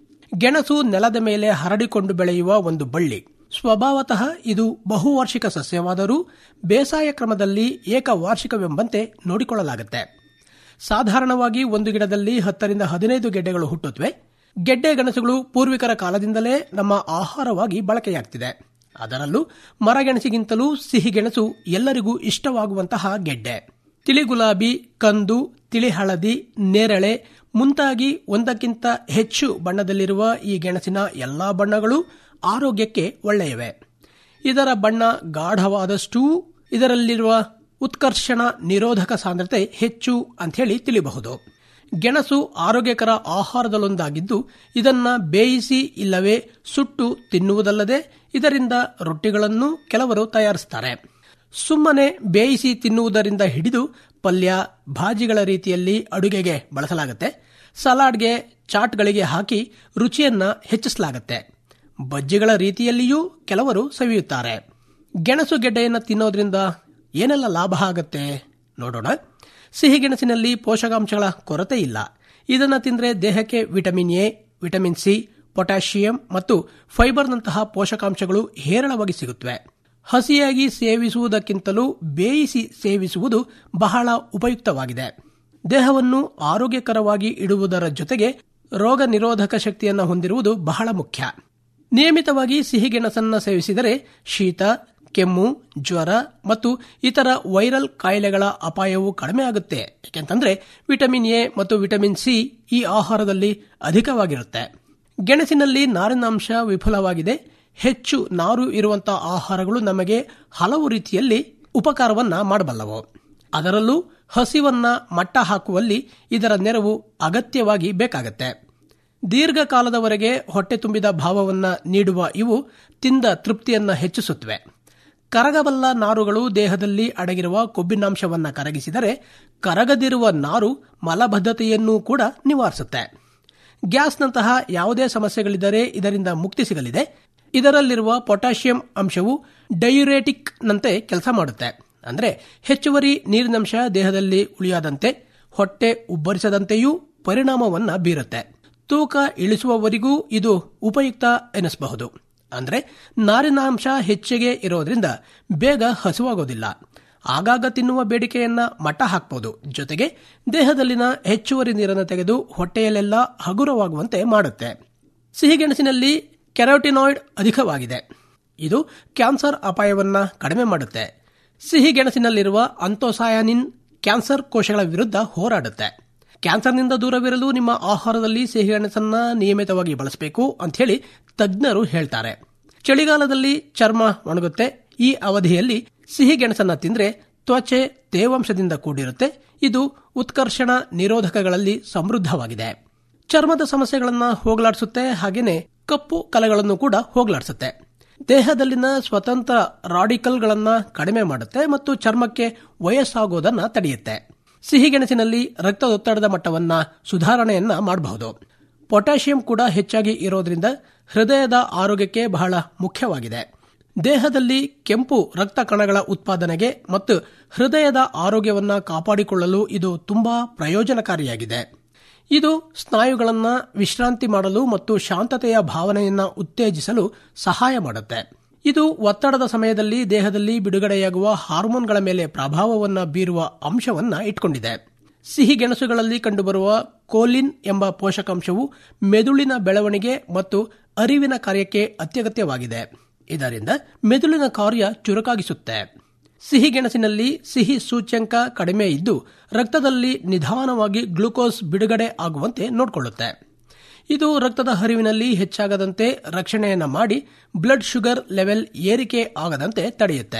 ಗೆಣಸು ನೆಲದ ಮೇಲೆ ಹರಡಿಕೊಂಡು ಬೆಳೆಯುವ ಒಂದು ಬಳ್ಳಿ ಸ್ವಭಾವತಃ ಇದು ಬಹುವಾರ್ಷಿಕ ಸಸ್ಯವಾದರೂ ಬೇಸಾಯ ಕ್ರಮದಲ್ಲಿ ಏಕವಾರ್ಷಿಕವೆಂಬಂತೆ ನೋಡಿಕೊಳ್ಳಲಾಗುತ್ತೆ ಸಾಧಾರಣವಾಗಿ ಒಂದು ಗಿಡದಲ್ಲಿ ಹತ್ತರಿಂದ ಹದಿನೈದು ಗೆಡ್ಡೆಗಳು ಹುಟ್ಟುತ್ತವೆ ಗೆಡ್ಡೆ ಗೆಣಸುಗಳು ಪೂರ್ವಿಕರ ಕಾಲದಿಂದಲೇ ನಮ್ಮ ಆಹಾರವಾಗಿ ಬಳಕೆಯಾಗ್ತಿದೆ ಅದರಲ್ಲೂ ಮರಗೆಣಸಿಗಿಂತಲೂ ಸಿಹಿಗೆಣಸು ಎಲ್ಲರಿಗೂ ಇಷ್ಟವಾಗುವಂತಹ ಗೆಡ್ಡೆ ತಿಳಿ ಗುಲಾಬಿ ಕಂದು ತಿಳಿ ಹಳದಿ ನೇರಳೆ ಮುಂತಾಗಿ ಒಂದಕ್ಕಿಂತ ಹೆಚ್ಚು ಬಣ್ಣದಲ್ಲಿರುವ ಈ ಗೆಣಸಿನ ಎಲ್ಲಾ ಬಣ್ಣಗಳು ಆರೋಗ್ಯಕ್ಕೆ ಒಳ್ಳೆಯವೆ ಇದರ ಬಣ್ಣ ಗಾಢವಾದಷ್ಟೂ ಇದರಲ್ಲಿರುವ ಉತ್ಕರ್ಷಣ ನಿರೋಧಕ ಸಾಂದ್ರತೆ ಹೆಚ್ಚು ಅಂಥೇಳಿ ತಿಳಿಬಹುದು ಗೆಣಸು ಆರೋಗ್ಯಕರ ಆಹಾರದಲ್ಲೊಂದಾಗಿದ್ದು ಇದನ್ನ ಬೇಯಿಸಿ ಇಲ್ಲವೇ ಸುಟ್ಟು ತಿನ್ನುವುದಲ್ಲದೆ ಇದರಿಂದ ರೊಟ್ಟಿಗಳನ್ನು ಕೆಲವರು ತಯಾರಿಸುತ್ತಾರೆ ಸುಮ್ಮನೆ ಬೇಯಿಸಿ ತಿನ್ನುವುದರಿಂದ ಹಿಡಿದು ಪಲ್ಯ ಭಾಜಿಗಳ ರೀತಿಯಲ್ಲಿ ಅಡುಗೆಗೆ ಬಳಸಲಾಗುತ್ತೆ ಸಲಾಡ್ಗೆ ಚಾಟ್ಗಳಿಗೆ ಹಾಕಿ ರುಚಿಯನ್ನ ಹೆಚ್ಚಿಸಲಾಗುತ್ತೆ ಬಜ್ಜಿಗಳ ರೀತಿಯಲ್ಲಿಯೂ ಕೆಲವರು ಸವಿಯುತ್ತಾರೆ ಗೆಣಸು ಗೆಡ್ಡೆಯನ್ನು ತಿನ್ನೋದ್ರಿಂದ ಏನೆಲ್ಲ ಲಾಭ ಆಗತ್ತೆ ನೋಡೋಣ ಸಿಹಿಗೆಣಸಿನಲ್ಲಿ ಪೋಷಕಾಂಶಗಳ ಕೊರತೆ ಇಲ್ಲ ಇದನ್ನು ತಿಂದರೆ ದೇಹಕ್ಕೆ vitamin A vitamin C potassium ಮತ್ತು ಫೈಬರ್ನಂತಹ ಪೋಷಕಾಂಶಗಳು ಹೇರಳವಾಗಿ ಸಿಗುತ್ತವೆ ಹಸಿಯಾಗಿ ಸೇವಿಸುವುದಕ್ಕಿಂತಲೂ ಬೇಯಿಸಿ ಸೇವಿಸುವುದು ಬಹಳ ಉಪಯುಕ್ತವಾಗಿದೆ ದೇಹವನ್ನು ಆರೋಗ್ಯಕರವಾಗಿ ಇಡುವುದರ ಜೊತೆಗೆ ರೋಗ ನಿರೋಧಕ ಶಕ್ತಿಯನ್ನು ಹೊಂದಿರುವುದು ಬಹಳ ಮುಖ್ಯ ನಿಯಮಿತವಾಗಿ ಸಿಹಿಗೆಣಸನ್ನ ಸೇವಿಸಿದರೆ ಶೀತ ಕೆಮ್ಮು ಜ್ವರ ಮತ್ತು ಇತರ ವೈರಲ್ ಕಾಯಿಲೆಗಳ ಅಪಾಯವು ಕಡಿಮೆ ಆಗುತ್ತೆ ಯಾಕೆಂತಂದ್ರೆ ವಿಟಮಿನ್ ಎ ಮತ್ತು ವಿಟಮಿನ್ ಸಿ ಈ ಆಹಾರದಲ್ಲಿ ಅಧಿಕವಾಗಿರುತ್ತೆ ಗೆಣಸಿನಲ್ಲಿ ನಾರಿನಾಂಶ ವಿಫುಲವಾಗಿದೆ ಹೆಚ್ಚು ನಾರು ಇರುವಂತಹ ಆಹಾರಗಳು ನಮಗೆ ಹಲವು ರೀತಿಯಲ್ಲಿ ಉಪಕಾರವನ್ನ ಮಾಡಬಲ್ಲವು ಅದರಲ್ಲೂ ಹಸಿವನ್ನ ಮಟ್ಟ ಹಾಕುವಲ್ಲಿ ಇದರ ನೆರವು ಅಗತ್ಯವಾಗಿ ಬೇಕಾಗತ್ತೆ ದೀರ್ಘಕಾಲದವರೆಗೆ ಹೊಟ್ಟೆ ತುಂಬಿದ ಭಾವವನ್ನ ನೀಡುವ ಇವು ತಿಂದ ತೃಪ್ತಿಯನ್ನ ಹೆಚ್ಚಿಸುತ್ತವೆ ಕರಗಬಲ್ಲ ನಾರುಗಳು ದೇಹದಲ್ಲಿ ಅಡಗಿರುವ ಕೊಬ್ಬಿನಾಂಶವನ್ನ ಕರಗಿಸಿದರೆ ಕರಗದಿರುವ ನಾರು ಮಲಬದ್ಧತೆಯನ್ನೂ ಕೂಡ ನಿವಾರಿಸುತ್ತೆ ಗ್ಯಾಸ್ನಂತಹ ಯಾವುದೇ ಸಮಸ್ಯೆಗಳಿದ್ದರೆ ಇದರಿಂದ ಮುಕ್ತಿ ಸಿಗಲಿದೆ ಇದರಲ್ಲಿರುವ ಪೊಟ್ಯಾಷಿಯಂ ಅಂಶವು ಡಯುರೇಟಿಕ್ ನಂತೆ ಕೆಲಸ ಮಾಡುತ್ತೆ ಅಂದ್ರೆ ಹೆಚ್ಚುವರಿ ನೀರಿನಂಶ ದೇಹದಲ್ಲಿ ಉಳಿಯದಂತೆ ಹೊಟ್ಟೆ ಉಬ್ಬರಿಸದಂತೆಯೂ ಪರಿಣಾಮವನ್ನ ಬೀರುತ್ತೆ ತೂಕ ಇಳಿಸುವವರಿಗೂ ಇದು ಉಪಯುಕ್ತ ಎನಿಸಬಹುದು ಅಂದ್ರೆ ನಾರಿನಾಂಶ ಹೆಚ್ಚಿಗೆ ಇರೋದ್ರಿಂದ ಬೇಗ ಹಸುವಾಗೋದಿಲ್ಲ ಆಗಾಗ ತಿನ್ನುವ ಬೇಡಿಕೆಯನ್ನ ಮಟ್ಟ ಹಾಕಬಹುದು ಜೊತೆಗೆ ದೇಹದಲ್ಲಿನ ಹೆಚ್ಚುವರಿ ನೀರನ್ನು ತೆಗೆದು ಹೊಟ್ಟೆಯಲ್ಲೆಲ್ಲ ಹಗುರವಾಗುವಂತೆ ಮಾಡುತ್ತೆ ಸಿಹಿಗೆಣಸಿನಲ್ಲಿ ಕೆರೋಟಿನಾಯ್ಡ್ ಅಧಿಕವಾಗಿದೆ ಇದು ಕ್ಯಾನ್ಸರ್ ಅಪಾಯವನ್ನ ಕಡಿಮೆ ಮಾಡುತ್ತೆ ಸಿಹಿಗೆಣಸಿನಲ್ಲಿರುವ ಅಂತೋಸಾಯನಿನ್ ಕ್ಯಾನ್ಸರ್ ಕೋಶಗಳ ವಿರುದ್ಧ ಹೋರಾಡುತ್ತೆ ಕ್ಯಾನ್ಸರ್ನಿಂದ ದೂರವಿರಲು ನಿಮ್ಮ ಆಹಾರದಲ್ಲಿ ಸಿಹಿಗೆಣಸನ್ನ ನಿಯಮಿತವಾಗಿ ಬಳಸಬೇಕು ಅಂತ ಹೇಳಿ ತಜ್ಞರು ಹೇಳ್ತಾರೆ ಚಳಿಗಾಲದಲ್ಲಿ ಚರ್ಮ ಒಣಗುತ್ತೆ ಈ ಅವಧಿಯಲ್ಲಿ ಸಿಹಿಗೆಣಸನ್ನ ತಿಂದ್ರೆ ತ್ವಚೆ ತೇವಾಂಶದಿಂದ ಕೂಡಿರುತ್ತೆ ಇದು ಉತ್ಕರ್ಷಣ ನಿರೋಧಕಗಳಲ್ಲಿ ಸಮೃದ್ಧವಾಗಿದೆ ಚರ್ಮದ ಸಮಸ್ಯೆಗಳನ್ನ ಹೋಗಲಾಡಿಸುತ್ತೆ ಹಾಗೇನೆ ಕಪ್ಪು ಕಲೆಗಳನ್ನು ಕೂಡ ಹೋಗಲಾಡಿಸುತ್ತೆ ದೇಹದಲ್ಲಿನ ಸ್ವತಂತ್ರ ರಾಡಿಕಲ್ಗಳನ್ನ ಕಡಿಮೆ ಮಾಡುತ್ತೆ ಮತ್ತು ಚರ್ಮಕ್ಕೆ ವಯಸ್ಸಾಗೋದನ್ನ ತಡೆಯುತ್ತೆ ಸಿಹಿಗೆಣಸಿನಲ್ಲಿ ರಕ್ತದೊತ್ತಡದ ಮಟ್ಟವನ್ನ ಸುಧಾರಣೆಯನ್ನ ಮಾಡಬಹುದು ಪೊಟ್ಯಾಷಿಯಂ ಕೂಡ ಹೆಚ್ಚಾಗಿ ಇರೋದ್ರಿಂದ ಹೃದಯದ ಆರೋಗ್ಯಕ್ಕೆ ಬಹಳ ಮುಖ್ಯವಾಗಿದೆ ದೇಹದಲ್ಲಿ ಕೆಂಪು ರಕ್ತ ಕಣಗಳ ಉತ್ಪಾದನೆಗೆ ಮತ್ತು ಹೃದಯದ ಆರೋಗ್ಯವನ್ನ ಕಾಪಾಡಿಕೊಳ್ಳಲು ಇದು ತುಂಬಾ ಪ್ರಯೋಜನಕಾರಿಯಾಗಿದೆ ಇದು ಸ್ನಾಯುಗಳನ್ನು ವಿಶ್ರಾಂತಿ ಮಾಡಲು ಮತ್ತು ಶಾಂತತೆಯ ಭಾವನೆಯನ್ನ ಉತ್ತೇಜಿಸಲು ಸಹಾಯ ಮಾಡುತ್ತೆ ಇದು ಒತ್ತಡದ ಸಮಯದಲ್ಲಿ ದೇಹದಲ್ಲಿ ಬಿಡುಗಡೆಯಾಗುವ ಹಾರ್ಮೋನ್ಗಳ ಮೇಲೆ ಪ್ರಭಾವವನ್ನ ಬೀರುವ ಅಂಶವನ್ನ ಇಟ್ಕೊಂಡಿದೆ ಸಿಹಿ ಗೆಣಸುಗಳಲ್ಲಿ ಕಂಡುಬರುವ ಕೋಲಿನ್ ಎಂಬ ಪೋಷಕಾಂಶವು ಮೆದುಳಿನ ಬೆಳವಣಿಗೆ ಮತ್ತು ಅರಿವಿನ ಕಾರ್ಯಕ್ಕೆ ಅತ್ಯಗತ್ಯವಾಗಿದೆ ಇದರಿಂದ ಮೆದುಳಿನ ಕಾರ್ಯ ಚುರುಕಾಗಿಸುತ್ತೆ ಸಿಹಿಗೆಣಸಿನಲ್ಲಿ ಸಿಹಿ ಸೂಚ್ಯಂಕ ಕಡಿಮೆ ಇದ್ದು ರಕ್ತದಲ್ಲಿ ನಿಧಾನವಾಗಿ ಗ್ಲೂಕೋಸ್ ಬಿಡುಗಡೆ ಆಗುವಂತೆ ನೋಡಿಕೊಳ್ಳುತ್ತೆ ಇದು ರಕ್ತದ ಹರಿವಿನಲ್ಲಿ ಹೆಚ್ಚಾಗದಂತೆ ರಕ್ಷಣೆಯನ್ನ ಮಾಡಿ ಬ್ಲಡ್ ಶುಗರ್ ಲೆವೆಲ್ ಏರಿಕೆ ಆಗದಂತೆ ತಡೆಯುತ್ತೆ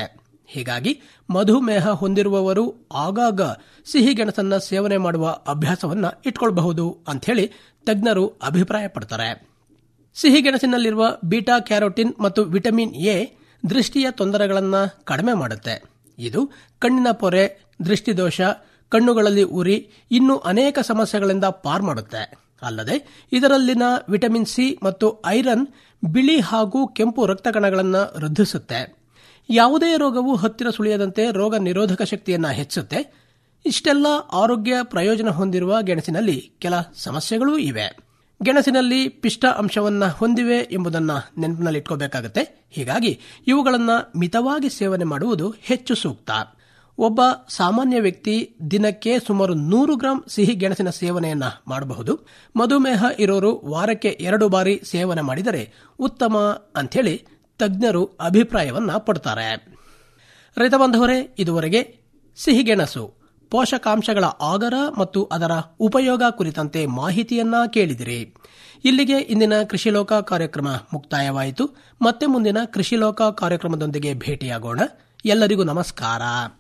ಹೀಗಾಗಿ ಮಧುಮೇಹ ಹೊಂದಿರುವವರು ಆಗಾಗ ಸಿಹಿಗೆಣಸನ್ನ ಸೇವನೆ ಮಾಡುವ ಅಭ್ಯಾಸವನ್ನ ಇಟ್ಕೊಳ್ಬಹುದು ಅಂಥೇಳಿ ತಜ್ಞರು ಅಭಿಪ್ರಾಯಪಡ್ತಾರೆ ಸಿಹಿಗೆಣಸಿನಲ್ಲಿರುವ ಬೀಟಾ ಕ್ಯಾರೋಟಿನ್ ಮತ್ತು ವಿಟಮಿನ್ ಎ ದೃಷ್ಟಿಯ ತೊಂದರೆಗಳನ್ನು ಕಡಿಮೆ ಮಾಡುತ್ತೆ ಇದು ಕಣ್ಣಿನ ಪೊರೆ ದೃಷ್ಟಿದೋಷ ಕಣ್ಣುಗಳಲ್ಲಿ ಉರಿ ಇನ್ನೂ ಅನೇಕ ಸಮಸ್ಯೆಗಳಿಂದ ಪಾರ್ ಮಾಡುತ್ತೆ ಅಲ್ಲದೆ ಇದರಲ್ಲಿನ ವಿಟಮಿನ್ ಸಿ ಮತ್ತು ಐರನ್ ಬಿಳಿ ಹಾಗೂ ಕೆಂಪು ರಕ್ತ ಕಣಗಳನ್ನು ವೃದ್ಧಿಸುತ್ತೆ ಯಾವುದೇ ರೋಗವು ಹತ್ತಿರ ಸುಳಿಯದಂತೆ ರೋಗ ನಿರೋಧಕ ಶಕ್ತಿಯನ್ನು ಹೆಚ್ಚುತ್ತೆ ಇಷ್ಟೆಲ್ಲ ಆರೋಗ್ಯ ಪ್ರಯೋಜನ ಹೊಂದಿರುವ ಗೆಣಸಿನಲ್ಲಿ ಕೆಲ ಸಮಸ್ಯೆಗಳೂ ಇವೆ ಗೆಣಸಿನಲ್ಲಿ ಪಿಷ್ಟ ಅಂಶವನ್ನ ಹೊಂದಿವೆ ಎಂಬುದನ್ನ ನೆನಪಿನಲ್ಲಿಟ್ಕೋಬೇಕಾಗತ್ತೆ ಹೀಗಾಗಿ ಇವುಗಳನ್ನ ಮಿತವಾಗಿ ಸೇವನೆ ಮಾಡುವುದು ಹೆಚ್ಚು ಸೂಕ್ತ ಒಬ್ಬ ಸಾಮಾನ್ಯ ವ್ಯಕ್ತಿ ದಿನಕ್ಕೆ ಸುಮಾರು ನೂರು ಗ್ರಾಂ ಸಿಹಿ ಗೆಣಸಿನ ಸೇವನೆಯನ್ನ ಮಾಡಬಹುದು ಮಧುಮೇಹ ಇರೋರು ವಾರಕ್ಕೆ ಎರಡು ಬಾರಿ ಸೇವನೆ ಮಾಡಿದರೆ ಉತ್ತಮ ಅಂಥೇಳಿ ತಜ್ಞರು ಅಭಿಪ್ರಾಯವನ್ನ ಪಡ್ತಾರೆ ರೈತ ಬಾಂಧವರೇ ಇದುವರೆಗೆ ಸಿಹಿಗೆಣಸು ಪೋಷಕಾಂಶಗಳ ಆಗರ ಮತ್ತು ಅದರ ಉಪಯೋಗ ಕುರಿತಂತೆ ಮಾಹಿತಿಯನ್ನ ಕೇಳಿದಿರಿ ಇಲ್ಲಿಗೆ ಇಂದಿನ ಕೃಷಿಲೋಕ ಕಾರ್ಯಕ್ರಮ ಮುಕ್ತಾಯವಾಯಿತು ಮತ್ತೆ ಮುಂದಿನ ಕೃಷಿಲೋಕ ಕಾರ್ಯಕ್ರಮದೊಂದಿಗೆ ಭೇಟಿಯಾಗೋಣ ಎಲ್ಲರಿಗೂ ನಮಸ್ಕಾರ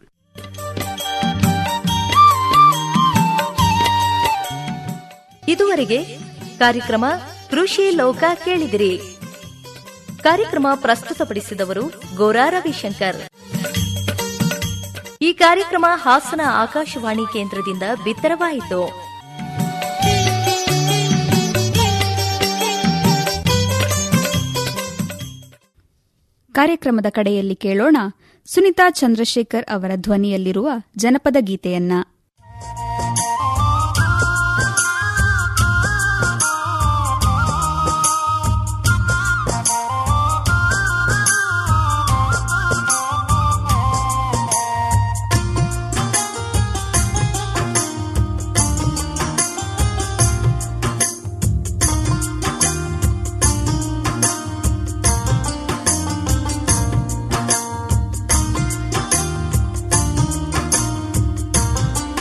ಇದುವರೆಗೆ ಕಾರ್ಯಕ್ರಮ ಕೃಷಿ ಲೋಕ ಕೇಳಿದಿರಿ ಕಾರ್ಯಕ್ರಮ ಪ್ರಸ್ತುತಪಡಿಸಿದವರು ಗೋರಾ ರವಿಶಂಕರ್ ಈ ಕಾರ್ಯಕ್ರಮ ಹಾಸನ ಆಕಾಶವಾಣಿ ಕೇಂದ್ರದಿಂದ ಬಿತ್ತರವಾಯಿತು ಕಾರ್ಯಕ್ರಮದ ಕಡೆಯಲ್ಲಿ ಕೇಳೋಣ ಸುನಿತಾ ಚಂದ್ರಶೇಖರ್ ಅವರ ಧ್ವನಿಯಲ್ಲಿರುವ ಜನಪದ ಗೀತೆಯನ್ನ ಿ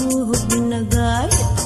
ಹೂವಿನ ಗಾಳಿ